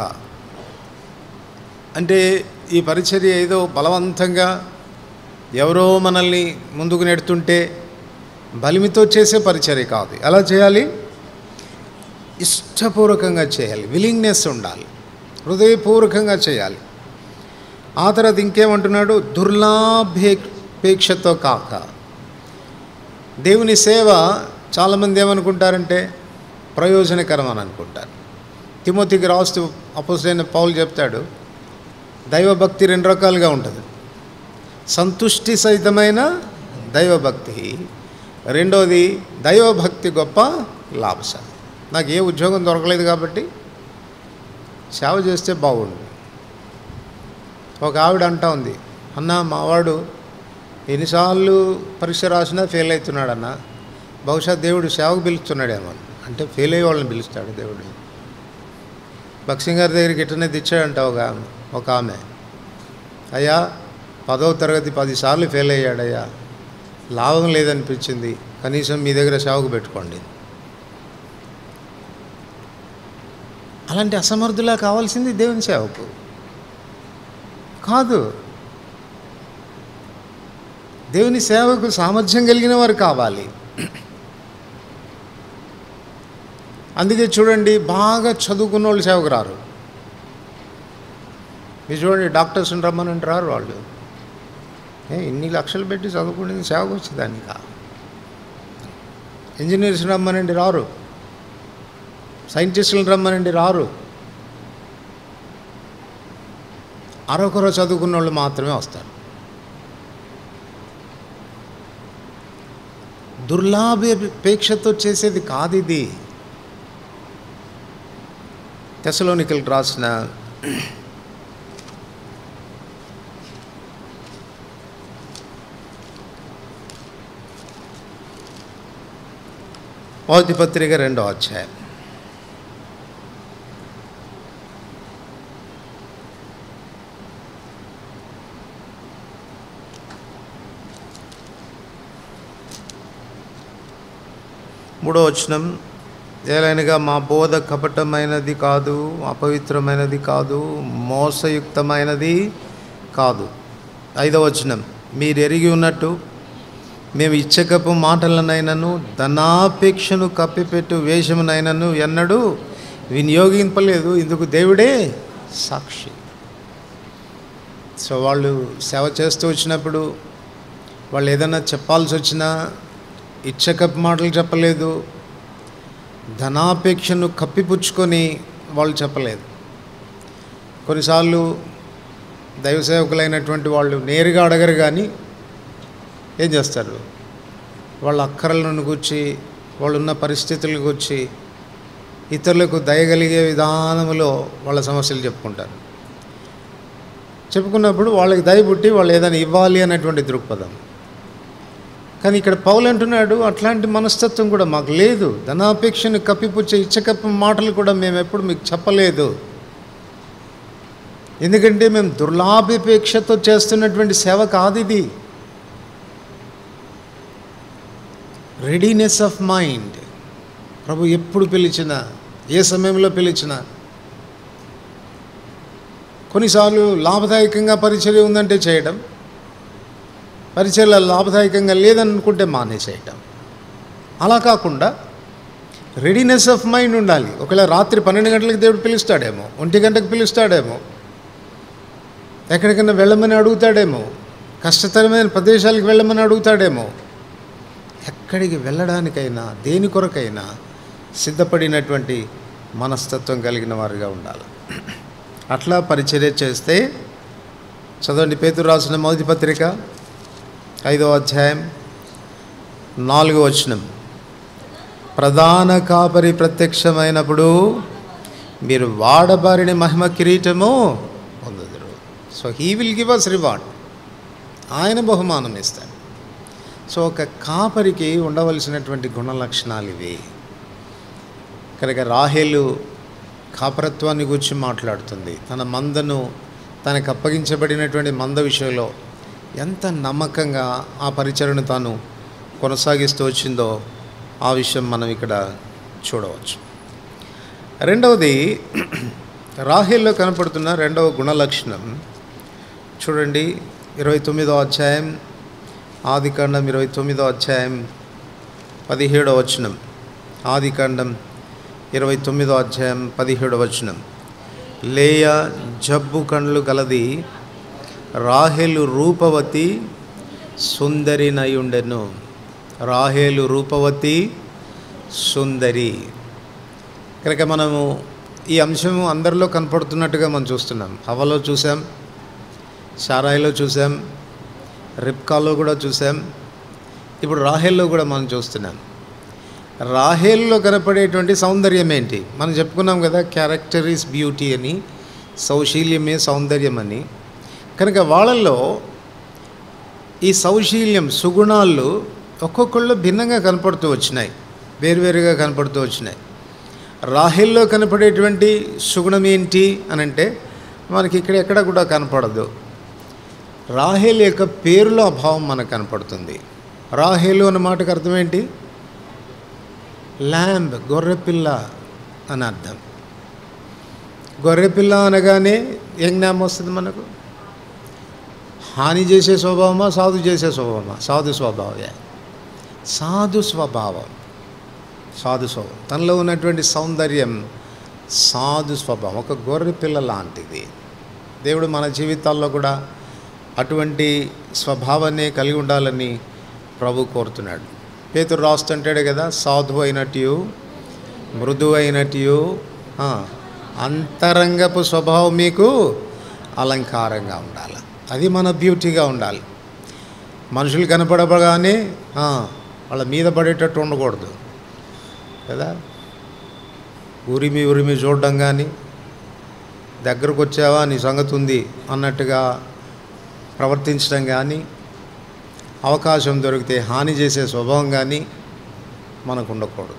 అంటే ఈ పరిచర్య ఏదో బలవంతంగా ఎవరో మనల్ని ముందుకు నెడుతుంటే బలిమితో చేసే పరిచర్య కాదు ఎలా చేయాలి ఇష్టపూర్వకంగా చేయాలి విలింగ్నెస్ ఉండాలి హృదయపూర్వకంగా చేయాలి ఆ తర్వాత ఇంకేమంటున్నాడు దుర్లాభేక్షతో కాక దేవుని సేవ చాలామంది ఏమనుకుంటారంటే ప్రయోజనకరం అని అనుకుంటారు తిమోతికి రాస్తూ అపోసైన పౌలు చెప్తాడు దైవభక్తి రెండు రకాలుగా ఉంటుంది సంతుష్టి సహితమైన దైవభక్తి రెండోది దైవభక్తి గొప్ప లాభసాటి నాకు ఏ ఉద్యోగం దొరకలేదు కాబట్టి సేవ చేస్తే బాగుండు ఒక ఆవిడ అంటా ఉంది అన్న మావాడు ఎన్నిసార్లు పరీక్ష రాసినా ఫెయిల్ అవుతున్నాడన్న బహుశా దేవుడు సేవకు పిలుస్తున్నాడేమో అంటే ఫెయిల్ అయ్యే వాళ్ళని పిలుస్తాడు దేవుడు భక్సింగ్ గారి దగ్గరికి ఇట్టనే తెచ్చాడంట ఒక ఆమె ఒక ఆమె అయ్యా పదవ తరగతి పదిసార్లు ఫెయిల్ అయ్యాడయ్యా లాభం లేదనిపించింది కనీసం మీ దగ్గర సేవకు పెట్టుకోండి అలాంటి అసమర్థులా కావాల్సింది దేవుని సేవకు కాదు దేవుని సేవకు సామర్థ్యం కలిగిన వారు కావాలి అందుకే చూడండి బాగా చదువుకున్న వాళ్ళు సేవకు రారు మీరు చూడండి డాక్టర్స్ని రమ్మని రారు వాళ్ళు ఏ ఇన్ని లక్షలు పెట్టి చదువుకునేది సేవకు వచ్చేదానిక ఇంజనీర్స్ని రమ్మనండి రారు సైంటిస్టులను రమ్మనండి రారు అరొకరు చదువుకున్న వాళ్ళు మాత్రమే వస్తారు దుర్లాభేక్షతో చేసేది కాదు ఇది తెసలోనికల్ రాసిన మొదటి పత్రిక రెండో అధ్యాయం మూడో వచనం ఏలైనగా మా బోధ కపటమైనది కాదు అపవిత్రమైనది కాదు మోసయుక్తమైనది కాదు ఐదవ వచనం మీరు ఎరిగి ఉన్నట్టు మేము ఇచ్చకపు మాటలనైనను ధనాపేక్షను కప్పిపెట్టు వేషమునైనను ఎన్నడూ వినియోగింపలేదు ఇందుకు దేవుడే సాక్షి సో వాళ్ళు సేవ చేస్తూ వచ్చినప్పుడు వాళ్ళు ఏదైనా చెప్పాల్సి వచ్చినా ఇచ్చకపు మాటలు చెప్పలేదు ధనాపేక్షను కప్పిపుచ్చుకొని వాళ్ళు చెప్పలేదు కొన్నిసార్లు దైవ సేవకులైనటువంటి వాళ్ళు నేరుగా అడగరు కానీ ఏం చేస్తారు వాళ్ళ అక్కరలను గుర్చి వాళ్ళున్న పరిస్థితుల గుర్చి ఇతరులకు దయగలిగే విధానంలో వాళ్ళ సమస్యలు చెప్పుకుంటారు చెప్పుకున్నప్పుడు వాళ్ళకి దయ పుట్టి వాళ్ళు ఏదైనా ఇవ్వాలి అనేటువంటి దృక్పథం కానీ ఇక్కడ పౌలు అంటున్నాడు అట్లాంటి మనస్తత్వం కూడా మాకు లేదు ధనాపేక్షను కప్పిపుచ్చే ఇచ్చకప్ప మాటలు కూడా మేము ఎప్పుడు మీకు చెప్పలేదు ఎందుకంటే మేము దుర్లాభాపేక్షతో చేస్తున్నటువంటి సేవ కాదు ఇది రెడీనెస్ ఆఫ్ మైండ్ ప్రభు ఎప్పుడు పిలిచినా ఏ సమయంలో పిలిచినా కొన్నిసార్లు లాభదాయకంగా పరిచర్య ఉందంటే చేయడం పరిచర్య లాభదాయకంగా లేదనుకుంటే మానేసేయటం అలా కాకుండా రెడీనెస్ ఆఫ్ మైండ్ ఉండాలి ఒకవేళ రాత్రి పన్నెండు గంటలకు దేవుడు పిలుస్తాడేమో ఒంటి గంటకు పిలుస్తాడేమో ఎక్కడికైనా వెళ్ళమని అడుగుతాడేమో కష్టతరమైన ప్రదేశాలకు వెళ్ళమని అడుగుతాడేమో ఎక్కడికి వెళ్ళడానికైనా దేని కొరకైనా సిద్ధపడినటువంటి మనస్తత్వం కలిగిన వారుగా ఉండాలి అట్లా పరిచర్య చేస్తే చదవండి పేతురు రాసిన మొదటి పత్రిక ఐదో అధ్యాయం నాలుగో వచనం ప్రధాన కాపరి ప్రత్యక్షమైనప్పుడు మీరు వాడబారిన మహిమ కిరీటము పొందుదురు so he will give us reward ఆయన బహుమానం ఇస్తాడు సో ఒక కాపరికి ఉండవలసినటువంటి గుణ లక్షణాలు ఇవి కనుక రాహేలు కాపరత్వాన్ని గురించి మాట్లాడుతుంది తన మందను తనకు అప్పగించబడినటువంటి మంద విషయంలో ఎంత నమ్మకంగా ఆ పరిచయను తాను కొనసాగిస్తూ వచ్చిందో ఆ విషయం మనం ఇక్కడ చూడవచ్చు రెండవది రాహేల్లో కనపడుతున్న రెండవ గుణ లక్షణం చూడండి ఇరవై తొమ్మిదో అధ్యాయం ఆదికాండం ఇరవై తొమ్మిదో అధ్యాయం పదిహేడో వచనం ఆదికాండం ఇరవై తొమ్మిదో అధ్యాయం పదిహేడో వచనం లేయ జబ్బు కండ్లు గలది రాహేలు రూపవతి సుందరినయుండెను రాహేలు రూపవతి సుందరి కనుక మనము ఈ అంశము అందరిలో కనపడుతున్నట్టుగా మనం చూస్తున్నాం హవలో చూసాం షారాయిలో చూసాం రిప్కాలో కూడా చూసాం ఇప్పుడు రాహేల్లో కూడా మనం చూస్తున్నాం రాహేల్లో కనపడేటువంటి సౌందర్యం ఏంటి మనం చెప్పుకున్నాం కదా క్యారెక్టర్ ఈస్ బ్యూటీ అని సౌశీల్యమే సౌందర్యం అని కనుక వాళ్ళల్లో ఈ సౌశీల్యం సుగుణాలు ఒక్కొక్కళ్ళు భిన్నంగా కనపడుతూ వచ్చినాయి వేరువేరుగా కనపడుతూ వచ్చినాయి రాహేల్లో కనపడేటువంటి సుగుణం ఏంటి అని అంటే మనకి ఇక్కడ ఎక్కడ కూడా కనపడదు రాహేల్ యొక్క పేరులో అభావం మనకు కనపడుతుంది రాహేలు అన్న మాటకు అర్థం ఏంటి ల్యాంబ్ గొర్రెపిల్ల అని అర్థం గొర్రెపిల్ల అనగానే ఏం జ్ఞాపం వస్తుంది మనకు హాని చేసే స్వభావమా సాధు చేసే స్వభావమా సాధు స్వభావమే సాధు స్వభావం సాధు స్వభావం తనలో ఉన్నటువంటి సౌందర్యం సాధు స్వభావం ఒక గొర్రె పిల్ల లాంటిది దేవుడు మన జీవితాల్లో కూడా అటువంటి స్వభావాన్ని కలిగి ఉండాలని ప్రభు కోరుతున్నాడు పేతురు రాస్తుంటాడు కదా సాధు అయినట్టు మృదు అయినట్టు అంతరంగపు స్వభావం మీకు అలంకారంగా ఉండాలి అది మన బ్యూటీగా ఉండాలి మనుషులు కనపడగానే ఆ, వాళ్ళ మీద పడేటట్టు ఉండకూడదు కదా ఉరిమి ఉరిమి చూడడం కానీ దగ్గరకు వచ్చావా నీ సంగతి ఉంది అన్నట్టుగా ప్రవర్తించడం కానీ అవకాశం దొరికితే హాని చేసే స్వభావం కానీ మనకు ఉండకూడదు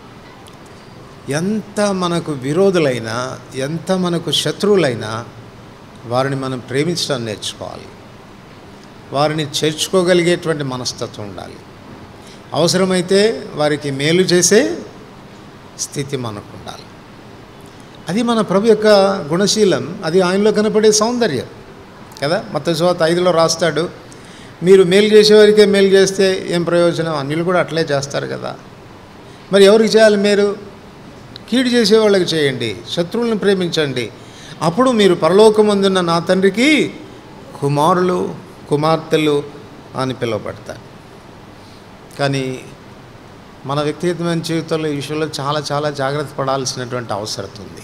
ఎంత మనకు విరోధులైనా ఎంత మనకు శత్రువులైనా వారిని మనం ప్రేమించడం నేర్చుకోవాలి వారిని చేర్చుకోగలిగేటువంటి మనస్తత్వం ఉండాలి అవసరమైతే వారికి మేలు చేసే స్థితి మనకు ఉండాలి అది మన ప్రభు యొక్క గుణశీలం అది ఆయనలో కనపడే సౌందర్యం కదా మత శోత ఐదులో రాస్తాడు మీరు మేలు చేసేవారికే మేలు చేస్తే ఏం ప్రయోజనం అన్యులు కూడా అట్లే చేస్తారు కదా మరి ఎవరికి చేయాలి మీరు కీడు చేసే వాళ్ళకి చేయండి శత్రువులను ప్రేమించండి అప్పుడు మీరు పరలోకమందున్న నా తండ్రికి కుమారులు కుమార్తెలు అని పిలువబడతారు కానీ మన వ్యక్తిగతమైన జీవితంలో ఈ విషయంలో చాలా చాలా జాగ్రత్త పడాల్సినటువంటి అవసరం ఉంది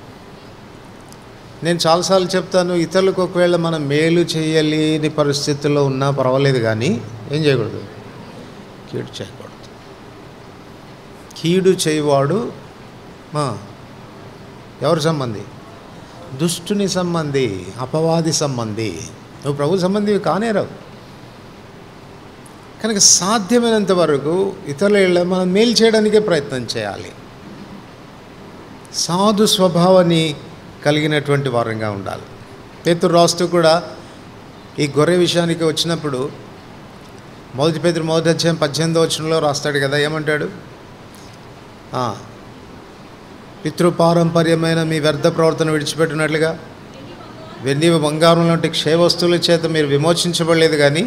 నేను చాలాసార్లు చెప్తాను ఇతరులకు ఒకవేళ మనం మేలు చేయలేని పరిస్థితుల్లో ఉన్నా పర్వాలేదు కానీ ఏం చేయకూడదు కీడు చేయకూడదు కీడు చేయవాడు మా, ఎవరి సంబంధి దుష్టుని సంబంధి అపవాది సంబంధి నువ్వు ప్రభు సంబంధివి కానేరావు కనుక సాధ్యమైనంత వరకు ఇతరుల ఇళ్ళ మనం మేలు చేయడానికే ప్రయత్నం చేయాలి సాధు స్వభావాన్ని కలిగినటువంటి వారంగా ఉండాలి పేతురు రాస్తూ కూడా ఈ గొర్రె విషయానికి వచ్చినప్పుడు మొదటి పేతురు మొదటి అధ్యాయం పద్దెనిమిదో వచనంలో రాస్తాడు కదా ఏమంటాడు ఆ, పితృపారంపర్యమైన మీ వ్యర్థ ప్రవర్తన విడిచిపెట్టినట్లుగా వెండి బంగారం లాంటి క్షయ వస్తువుల చేత మీరు విమోచించబడలేదు కానీ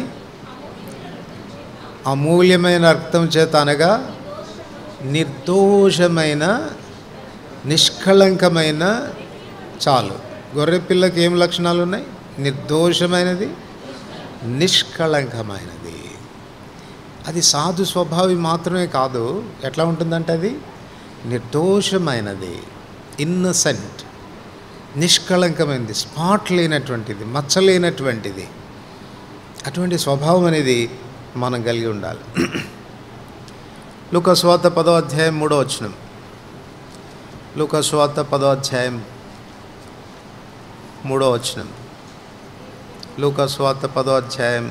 అమూల్యమైన రక్తం చేత అనగా నిర్దోషమైన నిష్కళంకమైన చాలు గొర్రె పిల్లకి ఏం లక్షణాలు ఉన్నాయి నిర్దోషమైనది నిష్కళంకమైనది అది సాధు స్వభావి మాత్రమే కాదు ఎట్లా ఉంటుందంటే అది నిర్దోషమైనది ఇన్నసెంట్ నిష్కళంకమైనది స్పాట్ లేనటువంటిది మచ్చలేనటువంటిది అటువంటి స్వభావం అనేది మనం కలిగి ఉండాలి లూకస్వాత పదో అధ్యాయం మూడో వచనం లూకస్వాత పదో అధ్యాయం మూడో వచనం లూకస్వాత పదో అధ్యాయం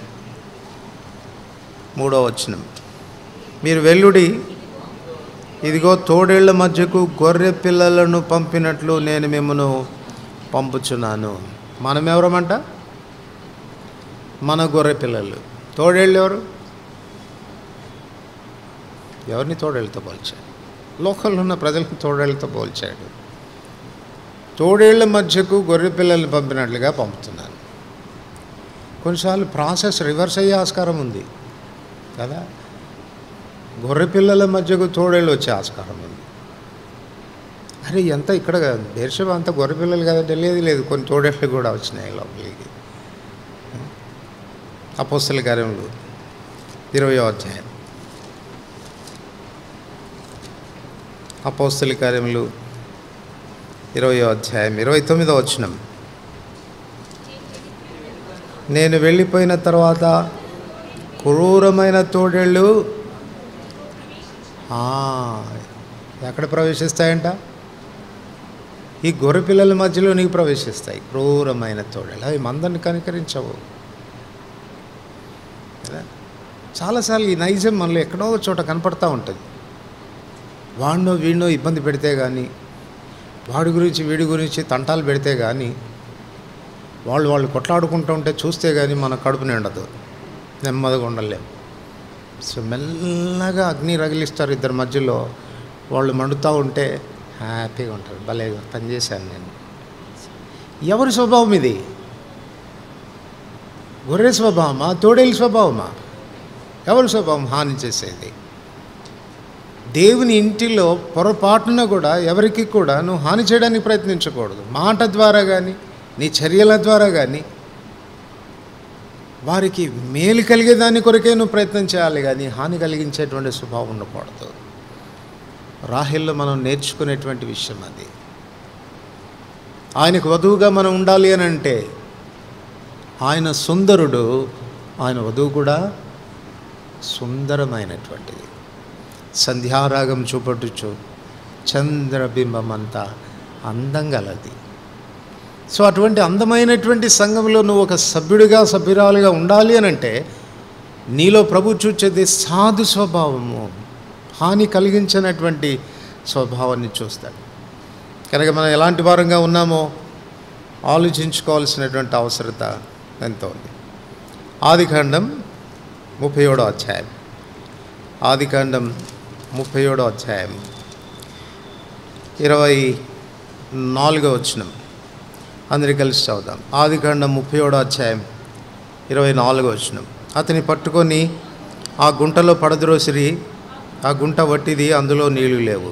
మూడో వచనం మీరు వెల్లుడి ఇదిగో తోడేళ్ల మధ్యకు గొర్రె పిల్లలను పంపినట్లు నేను మిమ్మను పంపుచున్నాను మనం ఎవరమంట మన గొర్రె పిల్లలు తోడేళ్ళు ఎవరు ఎవరిని తోడేళ్ళతో పోల్చాడు లోకల్లో ఉన్న ప్రజలను తోడేళ్ళతో పోల్చాడు తోడేళ్ల మధ్యకు గొర్రె పిల్లల్ని పంపినట్లుగా పంపుతున్నాను కొన్నిసార్లు ప్రాసెస్ రివర్స్ అయ్యే ఆస్కారం ఉంది కదా గొర్రె పిల్లల మధ్యకు తోడేళ్ళు వచ్చే ఆస్కారం ఉంది అరే ఎంత ఇక్కడ బేర్షబ అంతా గొర్రె పిల్లలు కదా తెలియదు లేదు కొన్ని తోడేళ్ళు కూడా వచ్చినాయి లోపలికి అపోస్తల కార్యములు ఇరవయో అధ్యాయం అపోస్తల కార్యములు ఇరవయో అధ్యాయం ఇరవై తొమ్మిదో వచనం నేను వెళ్ళిపోయిన తర్వాత క్రూరమైన తోడేళ్ళు ఆ, ఎక్కడ ప్రవేశిస్తాయంట ఈ గొర్రె పిల్లల మధ్యలో నీకు ప్రవేశిస్తాయి క్రూరమైన తోడేళ్ళు అవి మందని కనికరించవు కదా చాలాసార్లు ఈ నైజం మనలో ఎక్కడో ఒక చోట కనపడతా ఉంటుంది వాడినో వీడినో ఇబ్బంది పెడితే కానీ వాడి గురించి వీడి గురించి తంటాలు పెడితే కానీ వాళ్ళు వాళ్ళు కొట్లాడుకుంటూ ఉంటే చూస్తే కానీ మన కడుపు నిండదు నెమ్మదిగా ఉండలేం సో మెల్లగా అగ్ని రగిలిస్తారు ఇద్దరి మధ్యలో వాళ్ళు మండుతూ ఉంటే హ్యాపీగా ఉంటారు భలే పని చేశాను నేను ఎవరి స్వభావం ఇది గొర్రె స్వభావమా తోడేలి స్వభావమా ఎవరి స్వభావం హాని చేసేది దేవుని ఇంటిలో పొరపాటున కూడా ఎవరికి కూడా నువ్వు హాని చేయడానికి ప్రయత్నించకూడదు మాట ద్వారా కానీ నీ చర్యల ద్వారా కానీ వారికి మేలు కలిగే దాని కొరకే నువ్వు ప్రయత్నం చేయాలి కానీ హాని కలిగించేటువంటి స్వభావం ఉండకూడదు రాహిల్లో మనం నేర్చుకునేటువంటి విషయం అది ఆయనకు వధువుగా మనం ఉండాలి అని అంటే ఆయన సుందరుడు ఆయన వధువు కూడా సుందరమైనటువంటిది సంధ్యారాగం చూపట్టుచు చంద్రబింబం అంతా అందం గలది సో అటువంటి అందమైనటువంటి సంఘంలో నువ్వు ఒక సభ్యుడిగా సభ్యురాలుగా ఉండాలి అని అంటే నీలో ప్రభు చూచేది సాధు స్వభావము హాని కలిగించినటువంటి స్వభావాన్ని చూస్తాడు కనుక మనం ఎలాంటి వారంగా ఉన్నామో ఆలోచించుకోవాల్సినటువంటి అవసరత ఎంతో ఉంది ఆదికాండం ముప్పై ఏడో అధ్యాయం ఆదికాండం ముప్పై ఏడో అధ్యాయం ఇరవై నాలుగో వచ్చినం అందరి కలిసి చదువుదాం ఆదికాండం ముప్పై ఏడో అధ్యాయం ఇరవై నాలుగో వచ్చినం అతని పట్టుకొని ఆ గుంటలో పడద్రోసిరి ఆ గుంట వట్టిది అందులో నీళ్లు లేవు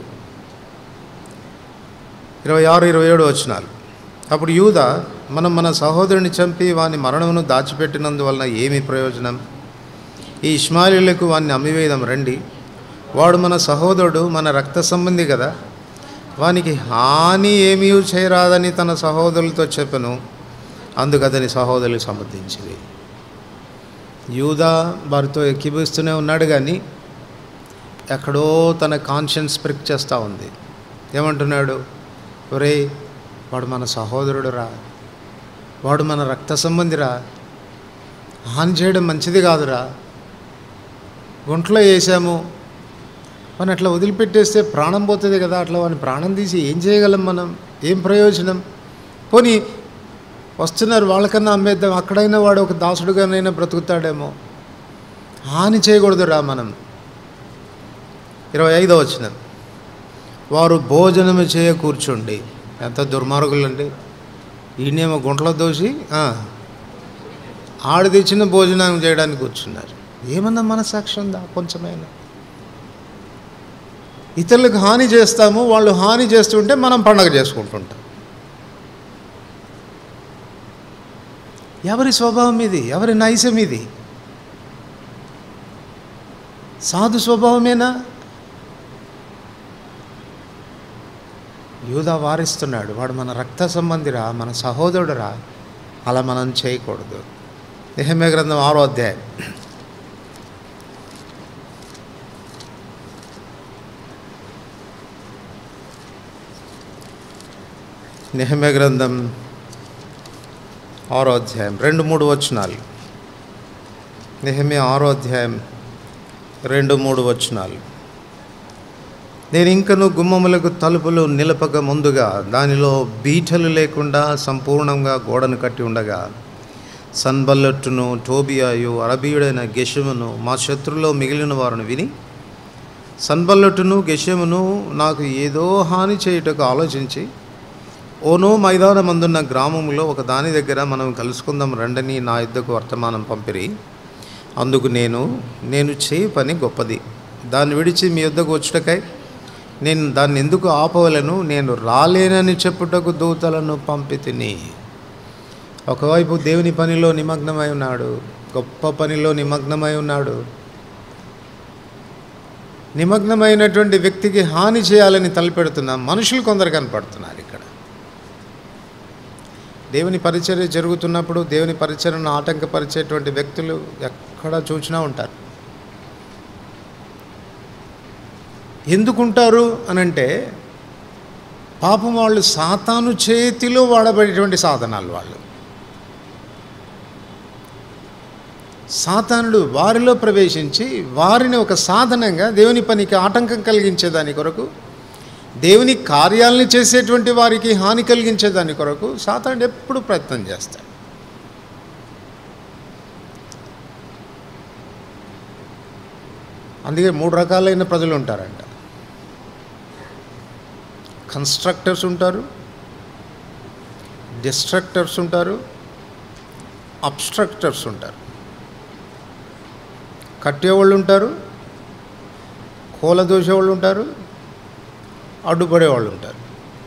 ఇరవై ఆరు ఇరవై ఏడు వచ్చినాలు అప్పుడు యూద మనం మన సహోదరుని చంపి వాని మరణమును దాచిపెట్టినందువలన ఏమి ప్రయోజనం ఈ ఇస్మాయిలకు వాన్ని అమ్మివేయదాం రండి వాడు మన సహోదరుడు మన రక్త సంబంధి కదా వానికి హాని ఏమీ చేయరాదని తన సహోదరులతో చెప్పను అందుకు అతని సహోదరులు సమర్థించింది యూదా వారితో ఎక్కిపిస్తూనే ఉన్నాడు కానీ ఎక్కడో తన కాన్షియన్స్ ప్రిక్ చేస్తూ ఉంది ఏమంటున్నాడు ఒరే వాడు మన సహోదరుడురా వాడు మన రక్త సంబంధిరా హాని చేయడం మంచిది కాదురా గుంట్లో వేసాము వాని అట్లా వదిలిపెట్టేస్తే ప్రాణం పోతుంది కదా అట్లా వాని ప్రాణం తీసి ఏం చేయగలం మనం ఏం ప్రయోజనం పోనీ వస్తున్నారు వాళ్ళకన్నా అమ్మేద్దాం అక్కడైనా వాడు ఒక దాసుడుగానైనా బ్రతుకుతాడేమో హాని చేయకూడదురా మనం ఇరవై ఐదో వచ్చిన వారు భోజనము చేయ కూర్చోండి ఎంత దుర్మార్గులండి ఈయనేమో గుంటలో దోసి ఆ, ఆడ తెచ్చిన భోజనం చేయడానికి కూర్చున్నారు ఏమన్నా మనసాక్షి ఉందా కొంచెమైనా ఇతరులకు హాని చేస్తాము వాళ్ళు హాని చేస్తుంటే మనం పండగ చేసుకుంటుంటాం ఎవరి స్వభావం ఇది ఎవరి నైజం ఇది సాధు స్వభావమేనా యూదా వారిస్తున్నాడు వాడు మన రక్త సంబంధిరా మన సహోదరుడురా అలా మనం చేయకూడదు నిహమ్య గ్రంథం ఆరో అధ్యాయం నిహమ్య గ్రంథం ఆరో అధ్యాయం రెండు మూడు వచనాలు నిహమ్య ఆరో అధ్యాయం రెండు మూడు వచనాలు నేను ఇంకను గుమ్మములకు తలుపులు నిలపక ముందుగా దానిలో బీటలు లేకుండా సంపూర్ణంగా గోడను కట్టి ఉండగా సన్బల్లట్టును టోబియాయు అరబీయుడైన గెషమును మా శత్రులో మిగిలిన వారిని విని సన్బల్లట్టును గెషమును నాకు ఏదో హాని చేయుటకు ఆలోచించి ఓనో మైదానమందున్న గ్రామంలో ఒక దాని దగ్గర మనం కలుసుకుందాం రండని నా యుద్ధకు వర్తమానం పంపిరి అందుకు నేను నేను చేయి పని గొప్పది దాన్ని విడిచి మీ యుద్ధకు వచ్చుటకై నేను దాన్ని ఎందుకు ఆపవలను నేను రాలేనని చెప్పుటకు దూతలను పంపి తిని ఒకవైపు దేవుని పనిలో నిమగ్నమై ఉన్నాడు గొప్ప పనిలో నిమగ్నమై ఉన్నాడు నిమగ్నమైనటువంటి వ్యక్తికి హాని చేయాలని తలపెడుతున్న మనుషులు కొందరు కనపడుతున్నారు ఇక్కడ దేవుని పరిచర్య జరుగుతున్నప్పుడు దేవుని పరిచర్యను ఆటంకపరిచేటువంటి వ్యక్తులు ఎక్కడ చూసినా ఉంటారు ఎందుకుంటారు అనంటే పాపం వాళ్ళు సాతాను చేతిలో వాడబడేటువంటి సాధనాలు వాళ్ళు సాతానుడు వారిలో ప్రవేశించి వారిని ఒక సాధనంగా దేవుని పనికి ఆటంకం కలిగించేదాని కొరకు దేవుని కార్యాలని చేసేటువంటి వారికి హాని కలిగించేదాని కొరకు సాతానుడు ఎప్పుడు ప్రయత్నం చేస్తాడు అందుకే మూడు రకాలైన ప్రజలు ఉంటారంట కన్స్ట్రక్టర్స్ ఉంటారు డిస్ట్రక్టర్స్ ఉంటారు అబ్స్ట్రక్టర్స్ ఉంటారు కట్టేవాళ్ళు ఉంటారు కూలదోసేవాళ్ళు ఉంటారు అడ్డుపడేవాళ్ళు ఉంటారు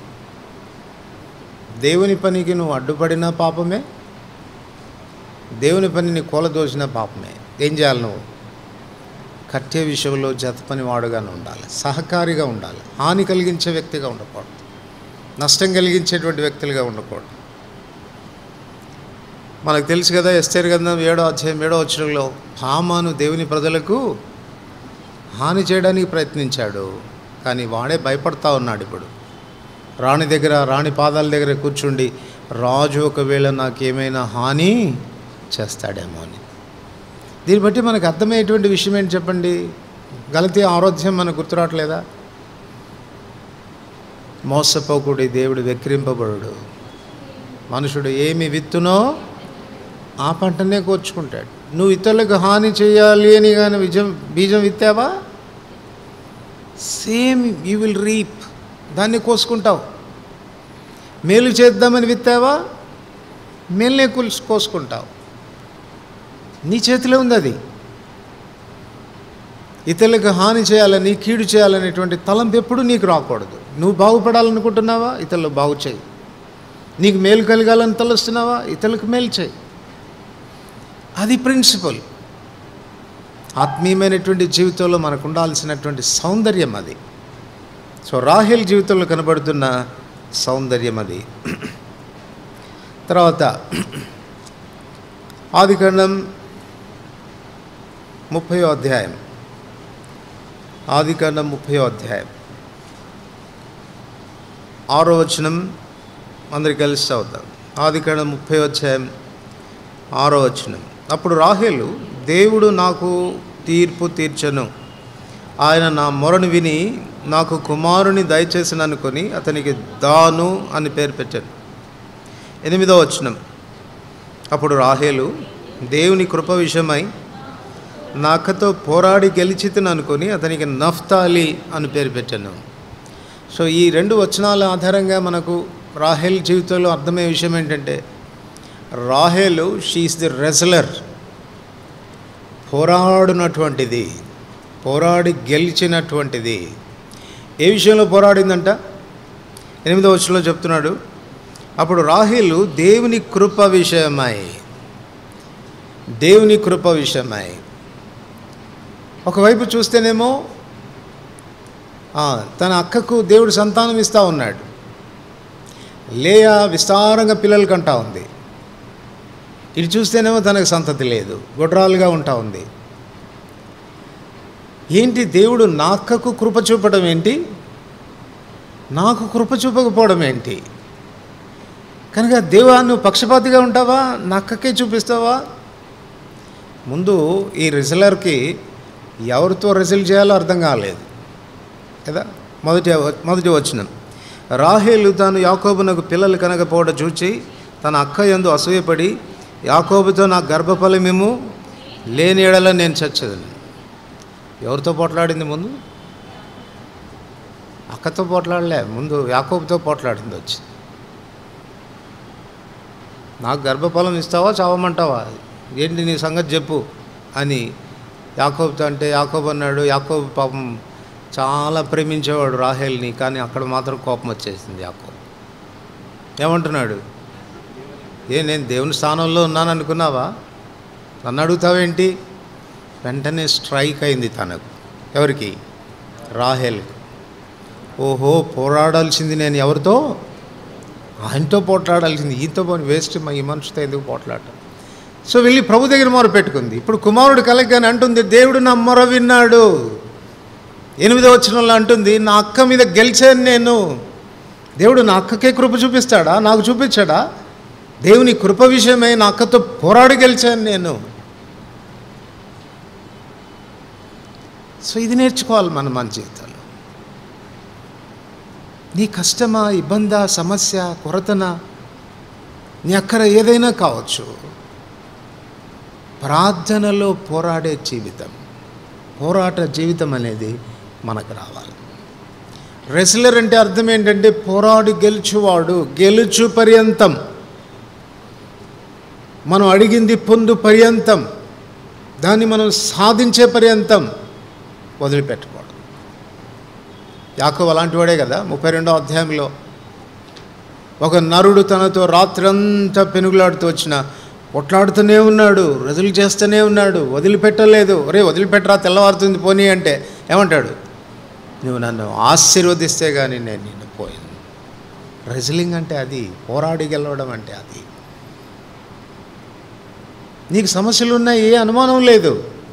దేవుని పనికి నువ్వు అడ్డుపడిన పాపమే దేవుని పనిని కూలదోసిన పాపమే ఏం చేయాలి నువ్వు కట్టే విషయంలో జత పని వాడుగానే ఉండాలి సహకారిగా ఉండాలి హాని కలిగించే వ్యక్తిగా ఉండకూడదు నష్టం కలిగించేటువంటి వ్యక్తులుగా ఉండకూడదు మనకు తెలుసు కదా ఎస్తేర్ గంధం ఏడో అధ్యాయం ఏడో వచ్చరంలో హామాను దేవుని ప్రజలకు హాని చేయడానికి ప్రయత్నించాడు కానీ వాడే భయపడతా ఉన్నాడు ఇప్పుడు రాణి దగ్గర రాణి పాదాల దగ్గర కూర్చుండి రాజు ఒకవేళ నాకేమైనా హాని చేస్తాడేమో అని దీన్ని బట్టి మనకు అర్థమయ్యేటువంటి విషయం ఏంటి చెప్పండి గలతీ ఆరోగ్యం మనకు గుర్తురావట్లేదా మోసపోకుడి దేవుడు వెక్కిరింపబడు మనుషుడు ఏమి విత్తునో ఆ పంటనే కోర్చుకుంటాడు నువ్వు ఇతరులకు హాని చేయాలి అని కానీ విజం బీజం విత్తావా సేమ్ యూ విల్ రీప్ దాన్ని కోసుకుంటావు మేలు చేద్దామని విత్తావా మేలునే కూల్చి కోసుకుంటావు నీ చేతిలో ఉంది అది ఇతరులకు హాని చేయాలని కీడు చేయాలనేటువంటి తలంపు ఎప్పుడు నీకు రాకూడదు నువ్వు బాగుపడాలనుకుంటున్నావా ఇతరులు బాగు చేయి నీకు మేలు కలగాలని తలుస్తున్నావా ఇతరులకు మేలు చేయి అది ప్రిన్సిపల్ ఆత్మీయమైనటువంటి జీవితంలో మనకు ఉండాల్సినటువంటి సౌందర్యం అది సో రాహేల్ జీవితంలో కనబడుతున్న సౌందర్యం అది తర్వాత ఆదికాండం ముప్పయో అధ్యాయం ఆదికాండం ముప్పయో అధ్యాయం ఆరో వచనం అందరికి కలిసి చదువుతాం ఆదికాండం ముప్పై అధ్యాయం ఆరో వచనం అప్పుడు రాహేలు దేవుడు నాకు తీర్పు తీర్చను ఆయన నా మొరను విని నాకు కుమారుని దయచేసిన అనుకొని అతనికి దాను అని పేరు పెట్టాను ఎనిమిదో వచనం అప్పుడు రాహేలు దేవుని కృప విషయమై నా అక్కతో పోరాడి గెలిచితను అనుకొని అతనికి నఫ్తాలి అని పేరు పెట్టాను సో ఈ రెండు వచనాల ఆధారంగా మనకు రాహేల్ జీవితంలో అర్థమయ్యే విషయం ఏంటంటే రాహేలు షీఈస్ ది రెసలర్ పోరాడినటువంటిది పోరాడి గెలిచినటువంటిది ఏ విషయంలో పోరాడిందంట ఎనిమిదో వచ్చంలో చెప్తున్నాడు అప్పుడు రాహేలు దేవుని కృప విషయమై దేవుని కృప విషయమై ఒకవైపు చూస్తేనేమో ఆ, తన అక్కకు దేవుడు సంతానం ఇస్తూ ఉన్నాడు లేయా విస్తారంగా పిల్లలు కంటా ఉంది ఇటు చూస్తేనేమో తనకు సంతతి లేదు గుడ్రాలుగా ఉంటా ఉంది ఏంటి దేవుడు నా అక్కకు కృప చూపడం ఏంటి నాకు కృప చూపకపోవడం ఏంటి కనుక దేవా నువ్వు పక్షపాతిగా ఉంటావా నా అక్కకే చూపిస్తావా ముందు ఈ రిజలర్కి ఎవరితో రిజల్ట్ చేయాలో అర్థం కాలేదు కదా మొదటి మొదటి వచ్చిన రాహేలు తాను యాకోబునకు పిల్లలు కనకపోవడం చూచి తన అక్క యందు అసూయపడి యాకోబుతో నా గర్భఫలమేమో లేని ఎడల నేను చచ్చదని ఎవరితో పోట్లాడింది ముందు అక్కతో పోట్లాడలే ముందు యాకోబుతో పోట్లాడింది వచ్చి నాకు గర్భఫలం ఇస్తావా చావమంటావా ఏంటి నీ సంగతి చెప్పు అని యాకోబుతో అంటే యాకోబు అన్నాడు యాకోబు పాపం చాలా ప్రేమించేవాడు రాహేల్ని కానీ అక్కడ మాత్రం కోపం వచ్చేసింది యాకోబు ఏమంటున్నాడు ఏ నేను దేవుని స్థానంలో ఉన్నాను అనుకున్నావా నన్ను అడుగుతావేంటి వెంటనే స్ట్రైక్ అయింది తనకు ఎవరికి రాహేల్కి ఓహో పోరాడాల్సింది నేను ఎవరితో ఆయనతో పోట్లాడాల్సింది ఈతో పోని వేస్ట్ మా ఈ మనిషితో ఎందుకు పోట్లాడటం సో వెళ్ళి ప్రభు దగ్గర మొర పెట్టుకుంది ఇప్పుడు కుమారుడు కలగని అంటుంది దేవుడు నా మొర విన్నాడు ఎనిమిదో వచనంలో అంటుంది నా అక్క మీద గెలిచాను నేను దేవుడు నా అక్కకే కృప చూపిస్తాడా నాకు చూపించాడా దేవుని కృప విషయమై నా అక్కతో పోరాడి గెలిచాను నేను సో ఇది నేర్చుకోవాలి మనం మన జీవితంలో నీ కష్టమా ఇబ్బందా సమస్య కొరతన నీ అక్కర ఏదైనా కావచ్చు ప్రార్థనలో పోరాడే జీవితం పోరాట జీవితం అనేది మనకు రావాలి రెస్లర్ అంటే అర్థం ఏంటంటే పోరాడు గెలుచువాడు గెలుచు పర్యంతం మనం అడిగింది పొందు పర్యంతం దాన్ని మనం సాధించే పర్యంతం వదిలిపెట్టకూడదు యాకో అలాంటి వాడే కదా ముప్పై రెండో అధ్యాయంలో ఒక నరుడు తనతో రాత్రంతా పెనుగులాడుతూ వచ్చిన కొట్లాడుతూనే ఉన్నాడు రజులు చేస్తూనే ఉన్నాడు వదిలిపెట్టలేదు ఒరే వదిలిపెట్టరా తెల్లవారుతుంది పోనీ అంటే ఏమంటాడు నువ్వు నన్ను ఆశీర్వదిస్తే కానీ నేను నిన్ను పోయాను రెజ్లింగ్ అంటే అది పోరాడి గెలవడం అంటే అది నీకు సమస్యలు ఉన్నాయి ఏ అనుమానం లేదు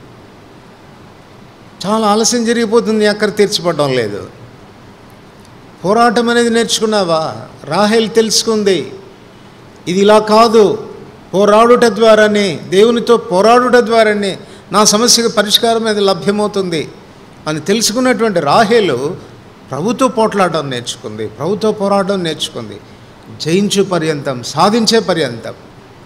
చాలా ఆలస్యం జరిగిపోతుంది అక్కడ తీర్చిపడడం లేదు పోరాటం అనేది నేర్చుకున్నావా రాహేల్ తెలుసుకుంది ఇది ఇలా కాదు పోరాడుట ద్వారానే దేవునితో పోరాడుట ద్వారానే నా సమస్యకు పరిష్కారం అనేది లభ్యమవుతుంది అని తెలుసుకున్నటువంటి రాహేలు ప్రభుతో పోట్లాడడం నేర్చుకుంది ప్రభుతో పోరాడడం నేర్చుకుంది జయించు పర్యంతం సాధించే పర్యంతం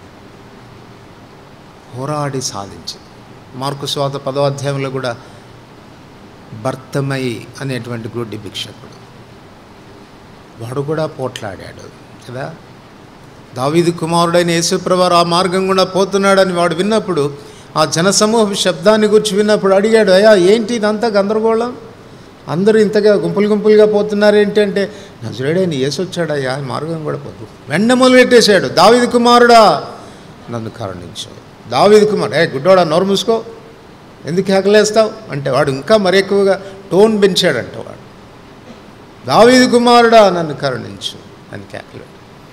పోరాడి సాధించింది మార్కు స్వాత పదో అధ్యాయంలో కూడా భర్తమై అనేటువంటి గుడ్డి భిక్షకుడు వాడు కూడా పోట్లాడాడు కదా దావీదు కుమారుడైన యేసుప్రవారు ఆ మార్గం కూడా పోతున్నాడని వాడు విన్నప్పుడు ఆ జనసమూహ శబ్దాన్ని గురించి విన్నప్పుడు అడిగాడు అయ్యా ఏంటి ఇదంతా గందరగోళం అందరూ ఇంతగా గుంపులు గుంపులుగా పోతున్నారు ఏంటి అంటే నజరేడైన యేసు వచ్చాడయ్యా ఈ మార్గం కూడా పోతు వెండ మొదలు పెట్టేశాడు దావీదు కుమారుడా నన్ను కరుణించు దావీదు కుమార్ ఏ గుడ్డోడా నోరు మూసుకో ఎందుకు కేకలేస్తావు అంటే వాడు ఇంకా మరి ఎక్కువగా టోన్ పెంచాడంట వాడు దావీదు కుమారుడా నన్ను కరుణించు అని కేకలు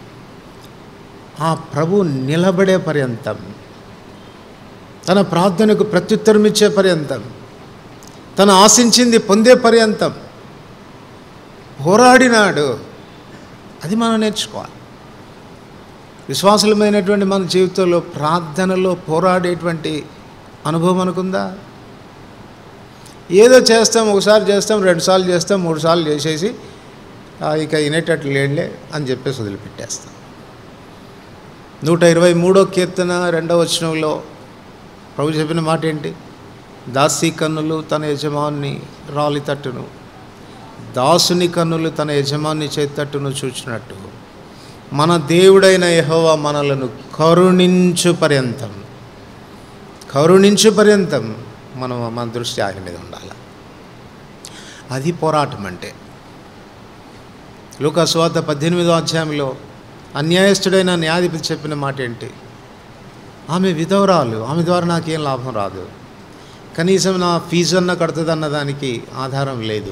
ఆ ప్రభు నిలబడే పర్యంతం తన ప్రార్థనకు ప్రత్యుత్తరం ఇచ్చే పర్యంతం తను ఆశించింది పొందే పర్యంతం పోరాడినాడు అది మనం నేర్చుకోవాలి విశ్వాసులమైనటువంటి మన జీవితంలో ప్రార్థనలో పోరాడేటువంటి అనుభవం అనుకుందా ఏదో చేస్తాం ఒకసారి చేస్తాం రెండుసార్లు చేస్తాం మూడు సార్లు చేసేసి "ఆ, ఇక వినేటట్లు లేడులే అని చెప్పేసి వదిలిపెట్టేస్తాం నూట ఇరవై మూడో కీర్తన రెండవ వచనంలో ప్రభు చెప్పిన మాట ఏంటి దాసి కన్నులు తన యజమాని రాలి తట్టును దాసుని కన్నులు తన యజమాని చేతట్టును చూచినట్టు మన దేవుడైన యెహోవా మనలను కరుణించు పర్యంతం కరుణించు పర్యంతం మనం మన దృష్టి ఆయన మీద ఉండాలి అది పోరాటం అంటే లూకా స్వాత పద్దెనిమిదో అధ్యాయంలో అన్యాయస్తుడైన న్యాయాధిపతి చెప్పిన మాట ఏంటి ఆమె విధవరాలు ఆమె ద్వారా నాకేం లాభం రాదు కనీసం నా ఫీజు అన్న కడుతుందన్న దానికి ఆధారం లేదు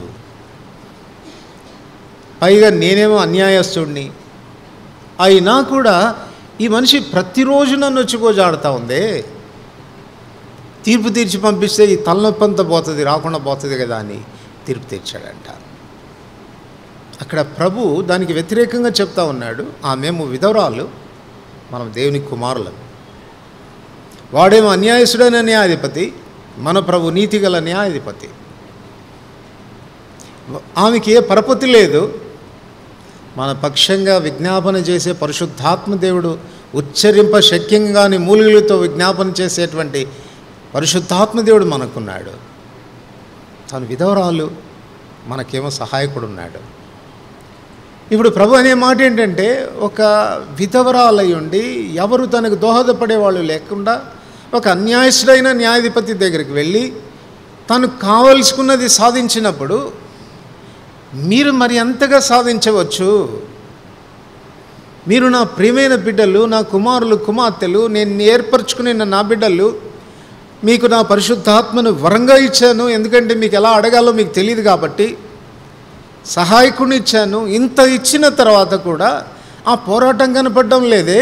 పైగా నేనేమో అన్యాయస్తుడిని అయినా కూడా ఈ మనిషి ప్రతిరోజు నన్ను వచ్చుకోజాడుతూ ఉంది తీర్పు తీర్చి పంపిస్తే ఈ తలనొప్పంతా పోతుంది రాకుండా పోతుంది కదా అని తీర్పు తీర్చాడంట అక్కడ ప్రభు దానికి వ్యతిరేకంగా చెప్తా ఉన్నాడు ఆ మేము విధవరాలు మనం దేవుని కుమారులం వాడేమో అన్యాయసుడైన న్యాయాధిపతి మన ప్రభు నీతిగల న్యాయాధిపతి ఆమెకి ఏ పరపతి లేదు మన పక్షంగా విజ్ఞాపన చేసే పరిశుద్ధాత్మ దేవుడు ఉచ్చరింప శక్యంగాని మూలికలతో విజ్ఞాపన చేసేటువంటి పరిశుద్ధాత్మ దేవుడు మనకున్నాడు తను విధవరాలు మనకేమో సహాయకుడు ఉన్నాడు ఇప్పుడు ప్రభు అనే మాట ఏంటంటే ఒక విధవరాలై ఉండి ఎవరు తనకు దోహదపడే వాళ్ళు లేకుండా ఒక అన్యాయస్తుడైన న్యాయాధిపతి దగ్గరికి వెళ్ళి తను కావలసుకున్నది సాధించినప్పుడు మీరు మరి ఎంతగా సాధించవచ్చు మీరు నా ప్రియమైన బిడ్డలు నా కుమారులు కుమార్తెలు నేను ఏర్పరచుకున్న నా బిడ్డలు మీకు నా పరిశుద్ధాత్మను వరంగా ఇచ్చాను ఎందుకంటే మీకు ఎలా అడగాలో మీకు తెలియదు కాబట్టి సహాయకుని ఇచ్చాను ఇంత ఇచ్చిన తర్వాత కూడా ఆ పోరాటం కనపడడం లేదే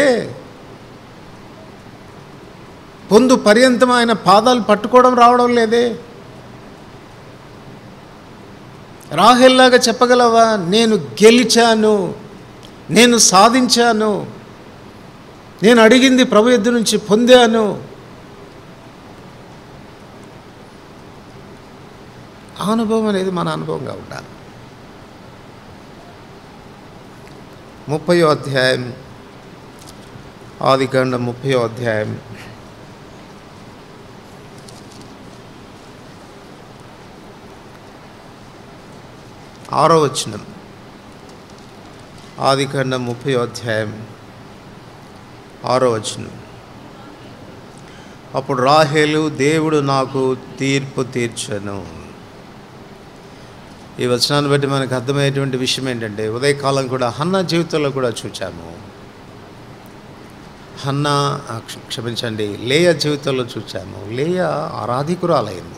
పొందు పర్యంతం ఆయన పాదాలు పట్టుకోవడం రావడం లేదే రాహెల్లాగా చెప్పగలవా నేను గెలిచాను నేను సాధించాను నేను అడిగింది ప్రభు ఎద్దు నుంచి పొందాను ఆ అనుభవం అనేది మన అనుభవంగా ఉండాలి ముప్పయో అధ్యాయం ఆదికాండం ముప్పయో అధ్యాయం ఆరో వచనం ఆదికాండం ముప్పయో అధ్యాయం ఆరో వచనం అప్పుడు రాహేలు దేవుడు నాకు తీర్పు తీర్చను ఈ వచనాన్ని బట్టి మనకు అర్థమయ్యేటువంటి విషయం ఏంటంటే ఉదయకాలం కూడా హన్న జీవితంలో కూడా చూచాము హన్న ఆ, క్ష- క్షమించండి లేయ జీవితంలో చూచాము లేయ ఆరాధికురాలైంది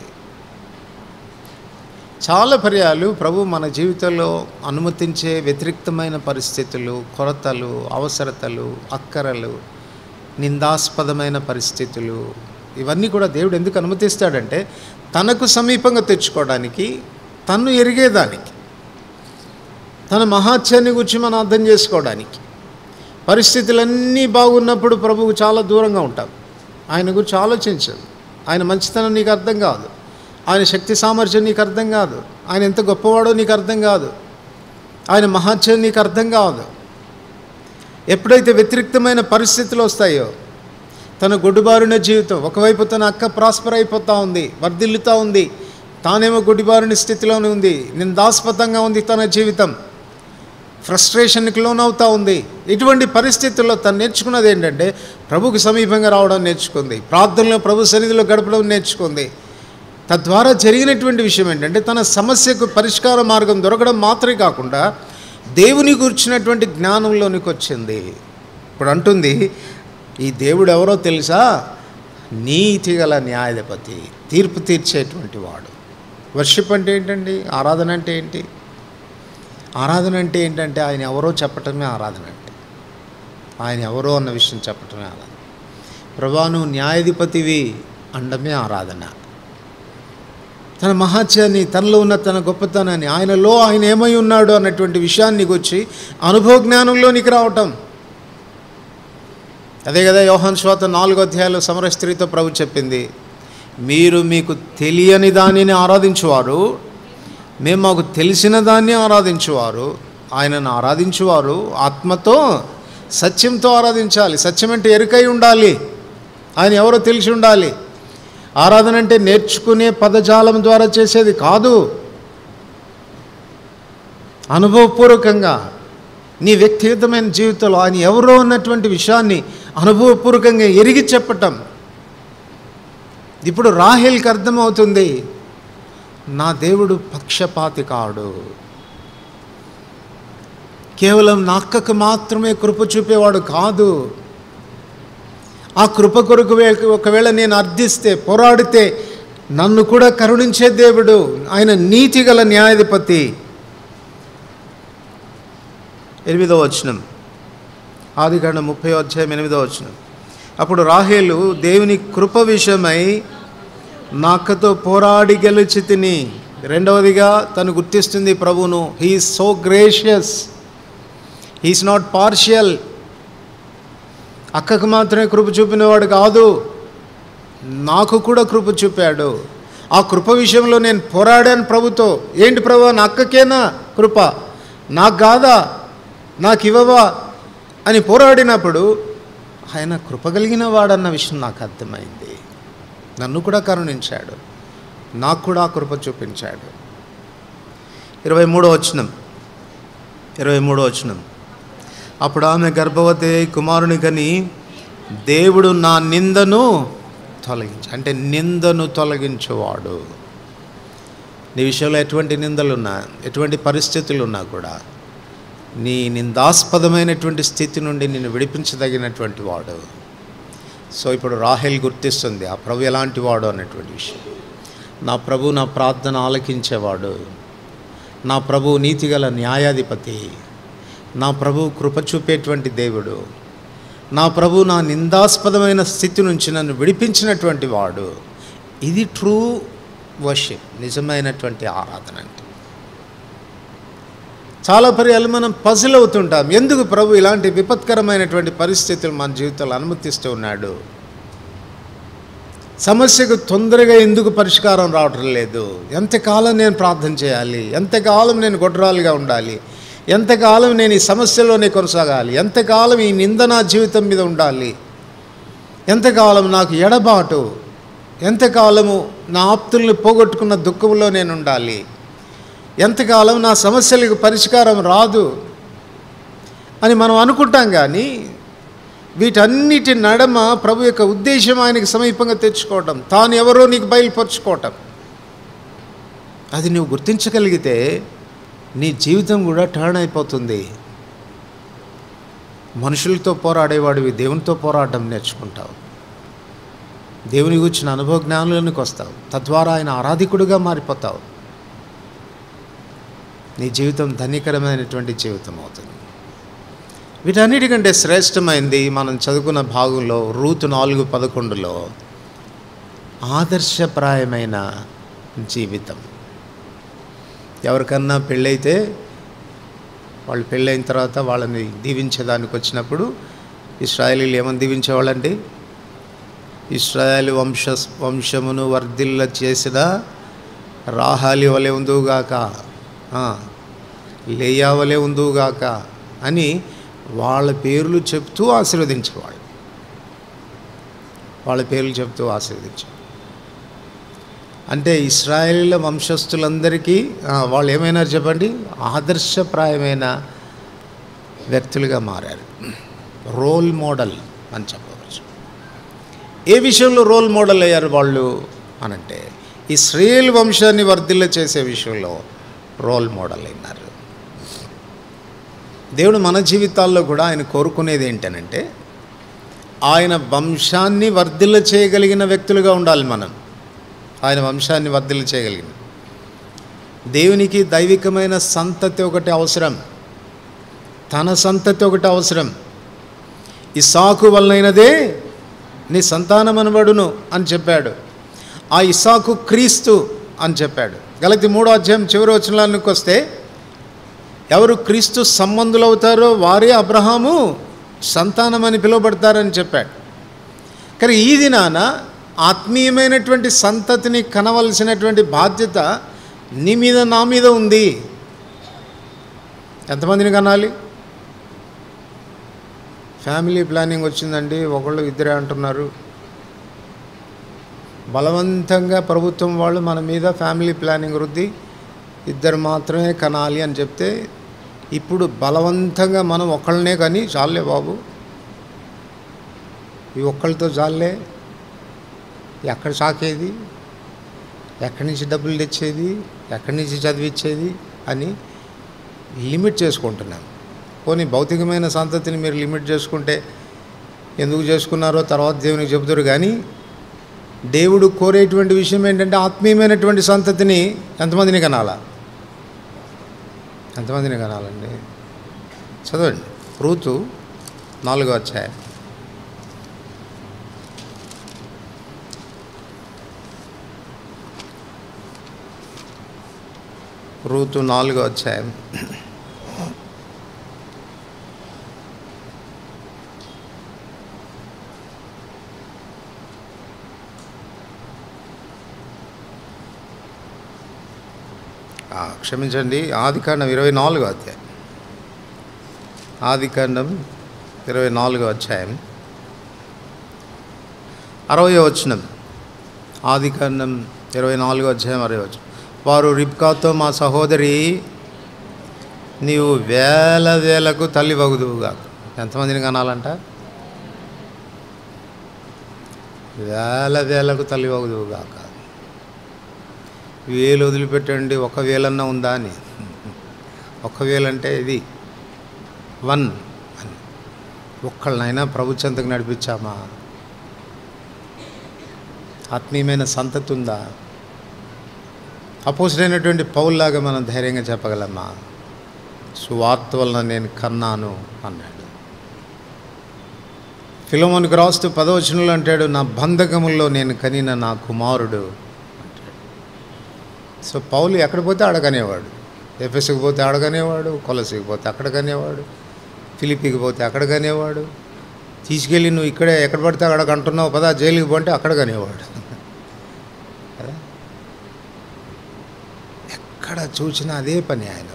చాలా పర్యాలు ప్రభు మన జీవితంలో అనుమతించే వ్యతిరిక్తమైన పరిస్థితులు కొరతలు అవసరతలు అక్కరలు నిందాస్పదమైన పరిస్థితులు ఇవన్నీ కూడా దేవుడు ఎందుకు అనుమతిస్తాడంటే తనకు సమీపంగా తెచ్చుకోవడానికి తన్ను ఎరిగేదానికి తన మహాత్యాన్ని గురించి మనం అర్థం చేసుకోవడానికి పరిస్థితులన్నీ బాగున్నప్పుడు ప్రభువు చాలా దూరంగా ఉంటాం ఆయన గురించి ఆలోచించదు ఆయన మంచితనం నీకు అర్థం కాదు ఆయన శక్తి సామర్థ్యం నీకు అర్థం కాదు ఆయన ఎంత గొప్పవాడో నీకు అర్థం కాదు ఆయన మహాత్యం నీకు అర్థం కాదు ఎప్పుడైతే వ్యతిరిక్తమైన పరిస్థితులు వస్తాయో తన గుడ్డుబారిన జీవితం ఒకవైపు తన అక్క ప్రాస్పర్ అయిపోతూ ఉంది వర్ధిల్లుతూ ఉంది తానేమో గుడ్డిబారిన స్థితిలోనే ఉంది నిందాస్పదంగా ఉంది తన జీవితం ఫ్రస్ట్రేషన్కి లోనవుతూ ఉంది ఇటువంటి పరిస్థితుల్లో తను నేర్చుకున్నది ఏంటంటే ప్రభుకి సమీపంగా రావడం నేర్చుకుంది ప్రార్థనలో ప్రభు సన్నిధిలో గడపడం నేర్చుకుంది తద్వారా జరిగినటువంటి విషయం ఏంటంటే తన సమస్యకు పరిష్కార మార్గం దొరకడం మాత్రమే కాకుండా దేవుని కూర్చున్నటువంటి జ్ఞానంలోనికి వచ్చింది ఇప్పుడు అంటుంది ఈ దేవుడు ఎవరో తెలుసా నీతి గల న్యాయాధిపతి తీర్పు తీర్చేటువంటి వాడు వర్షిప్ అంటే ఏంటండి ఆరాధన అంటే ఏంటి ఆరాధన అంటే ఏంటంటే ఆయన ఎవరో చెప్పటమే ఆరాధన అంటే ఆయన ఎవరో అన్న విషయం చెప్పటమే ఆరాధన ప్రభా నువ్వు న్యాయాధిపతివి అండమే ఆరాధన తన మహాత్యాన్ని తనలో ఉన్న తన గొప్పతనాన్ని ఆయనలో ఆయన ఏమై ఉన్నాడు అన్నటువంటి విషయాన్ని వచ్చి అనుభవ జ్ఞానంలోనికి రావటం అదే కదా యోహాన్ శ్వాత నాలుగో అధ్యాయంలో సమర స్త్రీతో ప్రభు చెప్పింది మీరు మీకు తెలియని దానిని ఆరాధించువారు మేము మాకు తెలిసిన దాన్ని ఆరాధించువారు ఆయనను ఆరాధించువారు ఆత్మతో సత్యంతో ఆరాధించాలి సత్యం అంటే ఎరుకై ఉండాలి ఆయన ఎవరో తెలిసి ఉండాలి ఆరాధన అంటే నేర్చుకునే పదజాలం ద్వారా చేసేది కాదు అనుభవపూర్వకంగా నీ వ్యక్తిగతమైన జీవితంలో ఆయన ఎవరో అన్నటువంటి విషయాన్ని అనుభవపూర్వకంగా ఎరిగి చెప్పటం ఇప్పుడు రాహేల్కి అర్థమవుతుంది నా దేవుడు పక్షపాతి కాడు కేవలం నా అక్కకు మాత్రమే కృప చూపేవాడు కాదు ఆ కృప కొరకు వే- ఒకవేళ నేను అర్థిస్తే పోరాడితే నన్ను కూడా కరుణించే దేవుడు ఆయన నీతి గల న్యాయాధిపతి ఎనిమిదో వచనం ఆదికాండం ముప్పై అధ్యాయం ఎనిమిదో వచనం అప్పుడు రాహేలు దేవుని కృప విషయమై నాకతో పోరాడి గెలిచి తిని రెండవదిగా తను గుర్తిస్తుంది ప్రభువును he so gracious he's not partial అక్కకు మాత్రమే కృప చూపినవాడు కాదు నాకు కూడా కృప చూపాడు ఆ కృప విషయంలో నేను పోరాడాను ప్రభుతో ఏంటి ప్రభు నా అక్కకేనా కృప నాకు కాదా నాకు ఇవ్వవా అని పోరాడినప్పుడు ఆయన కృప కలిగిన వాడన్న విషయం నాకు అర్థమైంది నన్ను కూడా కరుణించాడు నాకు కూడా ఆ కృప చూపించాడు ఇరవై మూడో వచనం ఇరవై మూడో వచనం అప్పుడు ఆమె గర్భవతి అయి కుమారుని కని దేవుడు నా నిందను తొలగించు అంటే నిందను తొలగించేవాడు నీ విషయంలో ఎటువంటి నిందలున్నా ఎటువంటి పరిస్థితులు ఉన్నా కూడా నీ నిందాస్పదమైనటువంటి స్థితి నుండి నిన్ను విడిపించదగినటువంటి వాడు సో ఇప్పుడు రాహేల్ గుర్తిస్తుంది ఆ ప్రభు ఎలాంటి వాడు అన్నటువంటి విషయం నా ప్రభు నా ప్రార్థన ఆలకించేవాడు నా ప్రభు నీతిగల న్యాయాధిపతి నా ప్రభు కృప చూపేటువంటి దేవుడు నా ప్రభు నా నిందాస్పదమైన స్థితి నుంచి నన్ను విడిపించినటువంటి వాడు ఇది ట్రూ వర్షిప్ నిజమైనటువంటి ఆరాధన అంటే చాలా పర్యాలు మనం పజిల్ అవుతుంటాం ఎందుకు ప్రభు ఇలాంటి విపత్కరమైనటువంటి పరిస్థితులు మన జీవితంలో అనుమతిస్తూ ఉన్నాడు సమస్యకు తొందరగా ఎందుకు పరిష్కారం రావటం లేదు ఎంతకాలం నేను ప్రార్థన చేయాలి ఎంతకాలం నేను గొడ్రాలుగా ఉండాలి ఎంతకాలం నేను ఈ సమస్యలోనే కొనసాగాలి ఎంతకాలం ఈ నింద నా జీవితం మీద ఉండాలి ఎంతకాలం నాకు ఎడబాటు ఎంతకాలము నా ఆప్తుల్ని పోగొట్టుకున్న దుఃఖంలో నేను ఉండాలి ఎంతకాలం నా సమస్యలకు పరిష్కారం రాదు అని మనం అనుకుంటాం కానీ వీటన్నిటి నడమ ప్రభు యొక్క ఉద్దేశం ఆయనకి సమీపంగా తెచ్చుకోవటం తాను ఎవరో నీకు బయలుపరుచుకోవటం అది నువ్వు గుర్తించగలిగితే నీ జీవితం కూడా టర్న్ అయిపోతుంది మనుషులతో పోరాడేవాడివి దేవునితో పోరాడడం నేర్చుకుంటావు దేవుని గురించిన అనుభవ జ్ఞానులకు వస్తావు తద్వారా ఆయన ఆరాధికుడిగా మారిపోతావు నీ జీవితం ధన్యకరమైనటువంటి జీవితం అవుతుంది వీటన్నిటికంటే శ్రేష్టమైంది మనం చదువుకున్న భాగంలో రూతు నాలుగు పదకొండులో ఆదర్శప్రాయమైన జీవితం ఎవరికన్నా పెళ్ళైతే వాళ్ళు పెళ్ళైన తర్వాత వాళ్ళని దీవించేదానికి వచ్చినప్పుడు ఇస్రాయలీలు ఏమని దీవించేవాళ్ళండి ఇస్రాయల్ వంశ వంశమును వర్ధిల్ల చేసిన రాహాలి వలె ఉందుగాక ఆ, లేయా వలె ఉందుగాక అని వాళ్ళ పేర్లు చెప్తూ ఆశీర్వదించేవాళ్ళు వాళ్ళ పేర్లు చెప్తూ ఆశీర్వదించేవాళ్ళు అంటే ఇస్రాయేలీల వంశస్థులందరికీ ఆ, వాళ్ళు ఏమైనారు చెప్పండి ఆదర్శప్రాయమైన వ్యక్తులుగా మారారు రోల్ మోడల్ అని చెప్పవచ్చు ఏ విషయంలో రోల్ మోడల్ అయ్యారు వాళ్ళు అనంటే ఇస్రాయేల్ వంశాన్ని వర్ధిల్ల చేసే విషయంలో రోల్ మోడల్ అయినారు దేవుడు మన జీవితాల్లో కూడా ఆయన కోరుకునేది ఏంటనంటే ఆయన వంశాన్ని వర్ధిల్ల చేయగలిగిన వ్యక్తులుగా ఉండాలి మనం ఆయన వంశాన్ని వర్ధిల్ల చేయగలిగిన దేవునికి దైవికమైన సంతతి ఒకటి అవసరం తన సంతతి ఒకటి అవసరం ఇసాకు వలనైనదే నీ సంతానమనబడును అని చెప్పాడు ఆ ఇసాకు క్రీస్తు అని చెప్పాడు గలతి మూడో అధ్యాయం చివరి వచనానికి వస్తే ఎవరు క్రీస్తు సంబంధులు అవుతారో వారే అబ్రహాము సంతానమని పిలువబడతారని చెప్పాడు కానీ ఈ దినాన ఆత్మీయమైనటువంటి సంతతిని కనవలసినటువంటి బాధ్యత నీ మీద నా మీద ఉంది ఎంతమందిని కనాలి ఫ్యామిలీ ప్లానింగ్ వచ్చిందండి ఒకళ్ళు ఇద్దరే అంటున్నారు బలవంతంగా ప్రభుత్వం వాళ్ళు మన మీద ఫ్యామిలీ ప్లానింగ్ వృద్ధి ఇద్దరు మాత్రమే కనాలి అని చెప్తే ఇప్పుడు బలవంతంగా మనం ఒకళ్ళనే కానీ చాలే బాబు ఈ ఒక్కళ్ళతో చాలే ఎక్కడ సాకేది ఎక్కడి నుంచి డబ్బులు తెచ్చేది ఎక్కడి నుంచి చదివించేది అని లిమిట్ చేసుకుంటున్నాం పోనీ భౌతికమైన సంతతిని మీరు లిమిట్ చేసుకుంటే ఎందుకు చేసుకున్నారో తర్వాత దేవునికి చెబుతారు కానీ దేవుడు కోరేటువంటి విషయం ఏంటంటే ఆత్మీయమైనటువంటి సంతతిని ఎంతమందిని కనాలా ఎంతమందిని కనాలండి చదవండి రూతు నాలుగో అధ్యాయం రూతు నాలుగో అధ్యాయం ఆ, క్షమించండి ఆదికాండం ఇరవై నాలుగో అధ్యాయం ఆదికాండం ఇరవై నాలుగో అధ్యాయం అరవై వచనం ఆదికాండం ఇరవై నాలుగో అధ్యాయం అరవై వచనం వారు రిబ్కాతో మా సహోదరి నీవు వేల వేలకు తల్లి వగుదువుగా ఎంతమందిని కనాలంట వేల వేలకు తల్లి వగుదువుగాక వేలు వదిలిపెట్టండి ఒక వేలన్నా ఉందా అని ఒక వేలంటే ఇది వన్ అని ఒక్కళ్ళనైనా ప్రభు చెంతకు నడిపించామా ఆత్మీయమైన సంతతి ఉందా అపోసుడైనటువంటి పౌల్లాగా మనం ధైర్యంగా చెప్పగలమా సువార్త వలన నేను కన్నాను అన్నాడు ఫిలోమోనికి రాస్తూ పదవచనంలో అంటాడు నా బంధకముల్లో నేను కనిన నా కుమారుడు అంటాడు సో పౌలు ఎక్కడ పోతే అడగనేవాడు ఎఫెస్కి పోతే అడగనేవాడు కొలసికి పోతే అక్కడ కనేవాడు ఫిలిపికి పోతే అక్కడ కనేవాడు తీసుకెళ్ళి నువ్వు ఇక్కడే ఎక్కడ పడితే అక్కడ అంటున్నావు పదా జైలుకి పోంటే అక్కడ కనేవాడు కదా ఎక్కడ చూసినా అదే పని ఆయన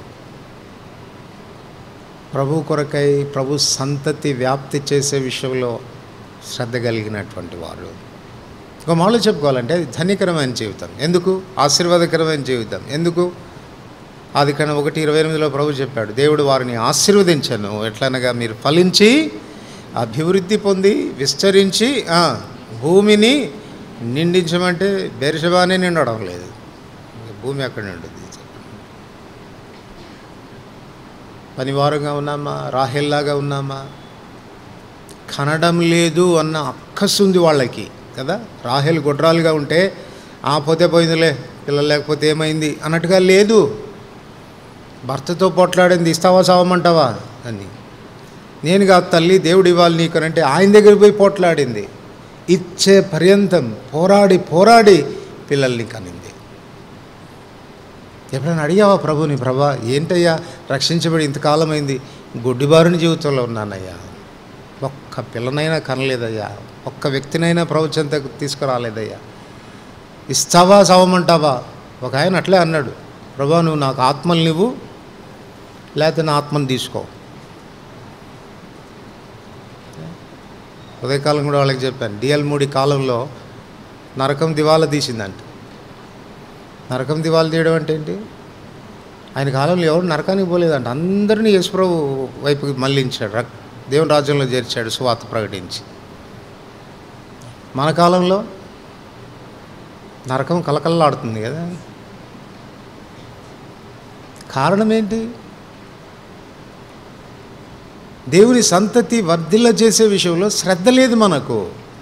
ప్రభు కొరకై ప్రభు సంతతి వ్యాప్తి చేసే విషయంలో శ్రద్ధ కలిగినటువంటి వారు ఒక మాలో చెప్పుకోవాలంటే అది ధన్యకరమైన జీవితం ఎందుకు ఆశీర్వాదకరమైన జీవితం ఎందుకు అది కన్నా ఒకటి ఇరవై ఎనిమిదిలో ప్రభు చెప్పాడు దేవుడు వారిని ఆశీర్వదించను ఎట్లనగా మీరు ఫలించి అభివృద్ధి పొంది విస్తరించి ఆ, భూమిని నిండించమంటే బెరిషబానే నిండడం లేదు భూమి అక్కడ నిండుద్ది పనివారంగా ఉన్నామా రాహెల్లాగా ఉన్నామా కనడం లేదు అన్న అక్కసు ఉంది వాళ్ళకి కదా రాహెల్ గుడ్రాలుగా ఉంటే ఆ పోతే పోయిందిలే పిల్లలు లేకపోతే ఏమైంది అన్నట్టుగా లేదు భర్తతో పోట్లాడింది ఇస్తావా చావమంటావా అని నేను కాదు తల్లి దేవుడు ఇవ్వాలి నీకు అని అంటే ఆయన దగ్గర పోయి పోట్లాడింది ఇచ్చే పర్యంతం పోరాడి పోరాడి పిల్లల్ని కనింది ఎప్పుడైనా అడిగావా ప్రభుని ప్రభా ఏంటయ్యా రక్షించబడి ఇంతకాలమైంది గుడ్డిబారుని జీవితంలో ఉన్నానయ్యా ఒక్క పిల్లనైనా కనలేదయ్యా ఒక్క వ్యక్తినైనా ప్రవచంతకు తీసుకురాలేదయ్యా ఇస్తావా చావమంటావా ఒక ఆయన అట్లే అన్నాడు ప్రభా నువ్వు నాకు ఆత్మలు నువ్వు లేకపోతే నా ఆత్మను తీసుకో ఉదయకాలం కూడా వాళ్ళకి చెప్పాను డిఎల్ మూడి కాలంలో నరకం దివాలా తీసిందంట నరకం దివాలా తీయడం అంటే ఏంటి ఆయన కాలంలో ఎవరు నరకానికి పోలేదంట అందరినీ యేసుప్రభు వైపుకి మళ్ళించాడు రక్- దేవుని రాజ్యంలో చేర్చాడు సువార్త ప్రకటించి మన కాలంలో నరకం కలకల్లాడుతుంది కదా కారణం ఏంటి దేవుని సంతతి వర్ధిల్ల చేసే విషయంలో శ్రద్ధ లేదు మనకు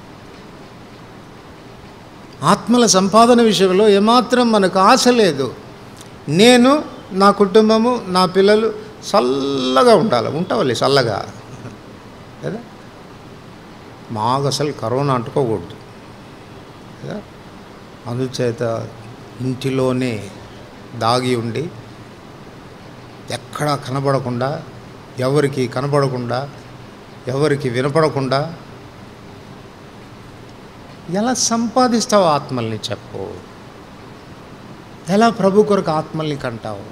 ఆత్మల సంపాదన విషయంలో ఏమాత్రం మనకు ఆశ లేదు నేను నా కుటుంబము నా పిల్లలు చల్లగా ఉండాలి ఉంటావాలి చల్లగా కదా మాకు అసలు కరోనా అంటుకోకూడదు కదా అందుచేత ఇంటిలోనే దాగి ఉండి ఎక్కడా కనబడకుండా ఎవరికి కనబడకుండా ఎవరికి వినపడకుండా ఎలా సంపాదిస్తావు ఆత్మల్ని చెప్పు ఎలా ప్రభు కొరకు ఆత్మల్ని కంటావు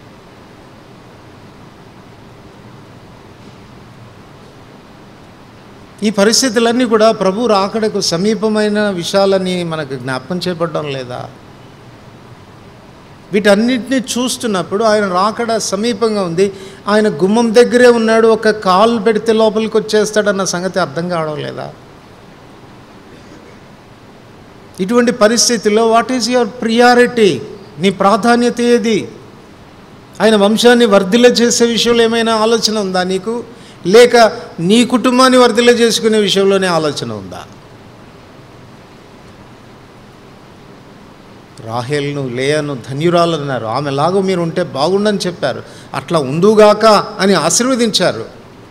ఈ పరిస్థితులన్నీ కూడా ప్రభు రాకడకు సమీపమైన విషయాలని మనకు జ్ఞాపకం చేయబడడం లేదా వీటన్నిటిని చూస్తున్నప్పుడు ఆయన రాకడ సమీపంగా ఉంది ఆయన గుమ్మం దగ్గరే ఉన్నాడు ఒక కాలు పెడితే లోపలికి వచ్చేస్తాడన్న సంగతి అర్థం కావడం లేదా ఇటువంటి పరిస్థితుల్లో వాట్ ఈజ్ యువర్ ప్రియారిటీ నీ ప్రాధాన్యత ఏది ఆయన వంశాన్ని వర్ధిల్ల చేసే విషయంలో ఏమైనా ఆలోచన ఉందా నీకు లేక నీ కుటుంబాన్ని వర్ధిల్ల చేసుకునే విషయంలోనే ఆలోచన ఉందా రాహేల్ను లేయను ధన్యురాలన్నారు ఆమెలాగో మీరు ఉంటే బాగుండని చెప్పారు అట్లా ఉందుగాక అని ఆశీర్వదించారు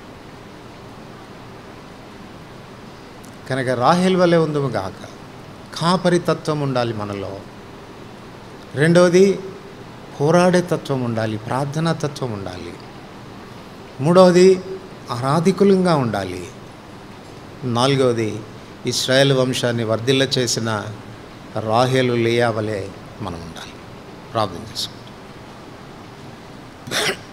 కనుక రాహేల్ వలె ఉందుము గాక కాపరి తత్వం ఉండాలి మనలో రెండవది పోరాడే తత్వం ఉండాలి ప్రార్థనా తత్వం ఉండాలి మూడవది ఆరాధికులంగా ఉండాలి నాలుగవది ఇస్రాయేల్ వంశాన్ని వర్ధిల్ల చేసిన రాహేలు లేయావలే మనం ఉండాలి ప్రార్థన చేసుకుంటాం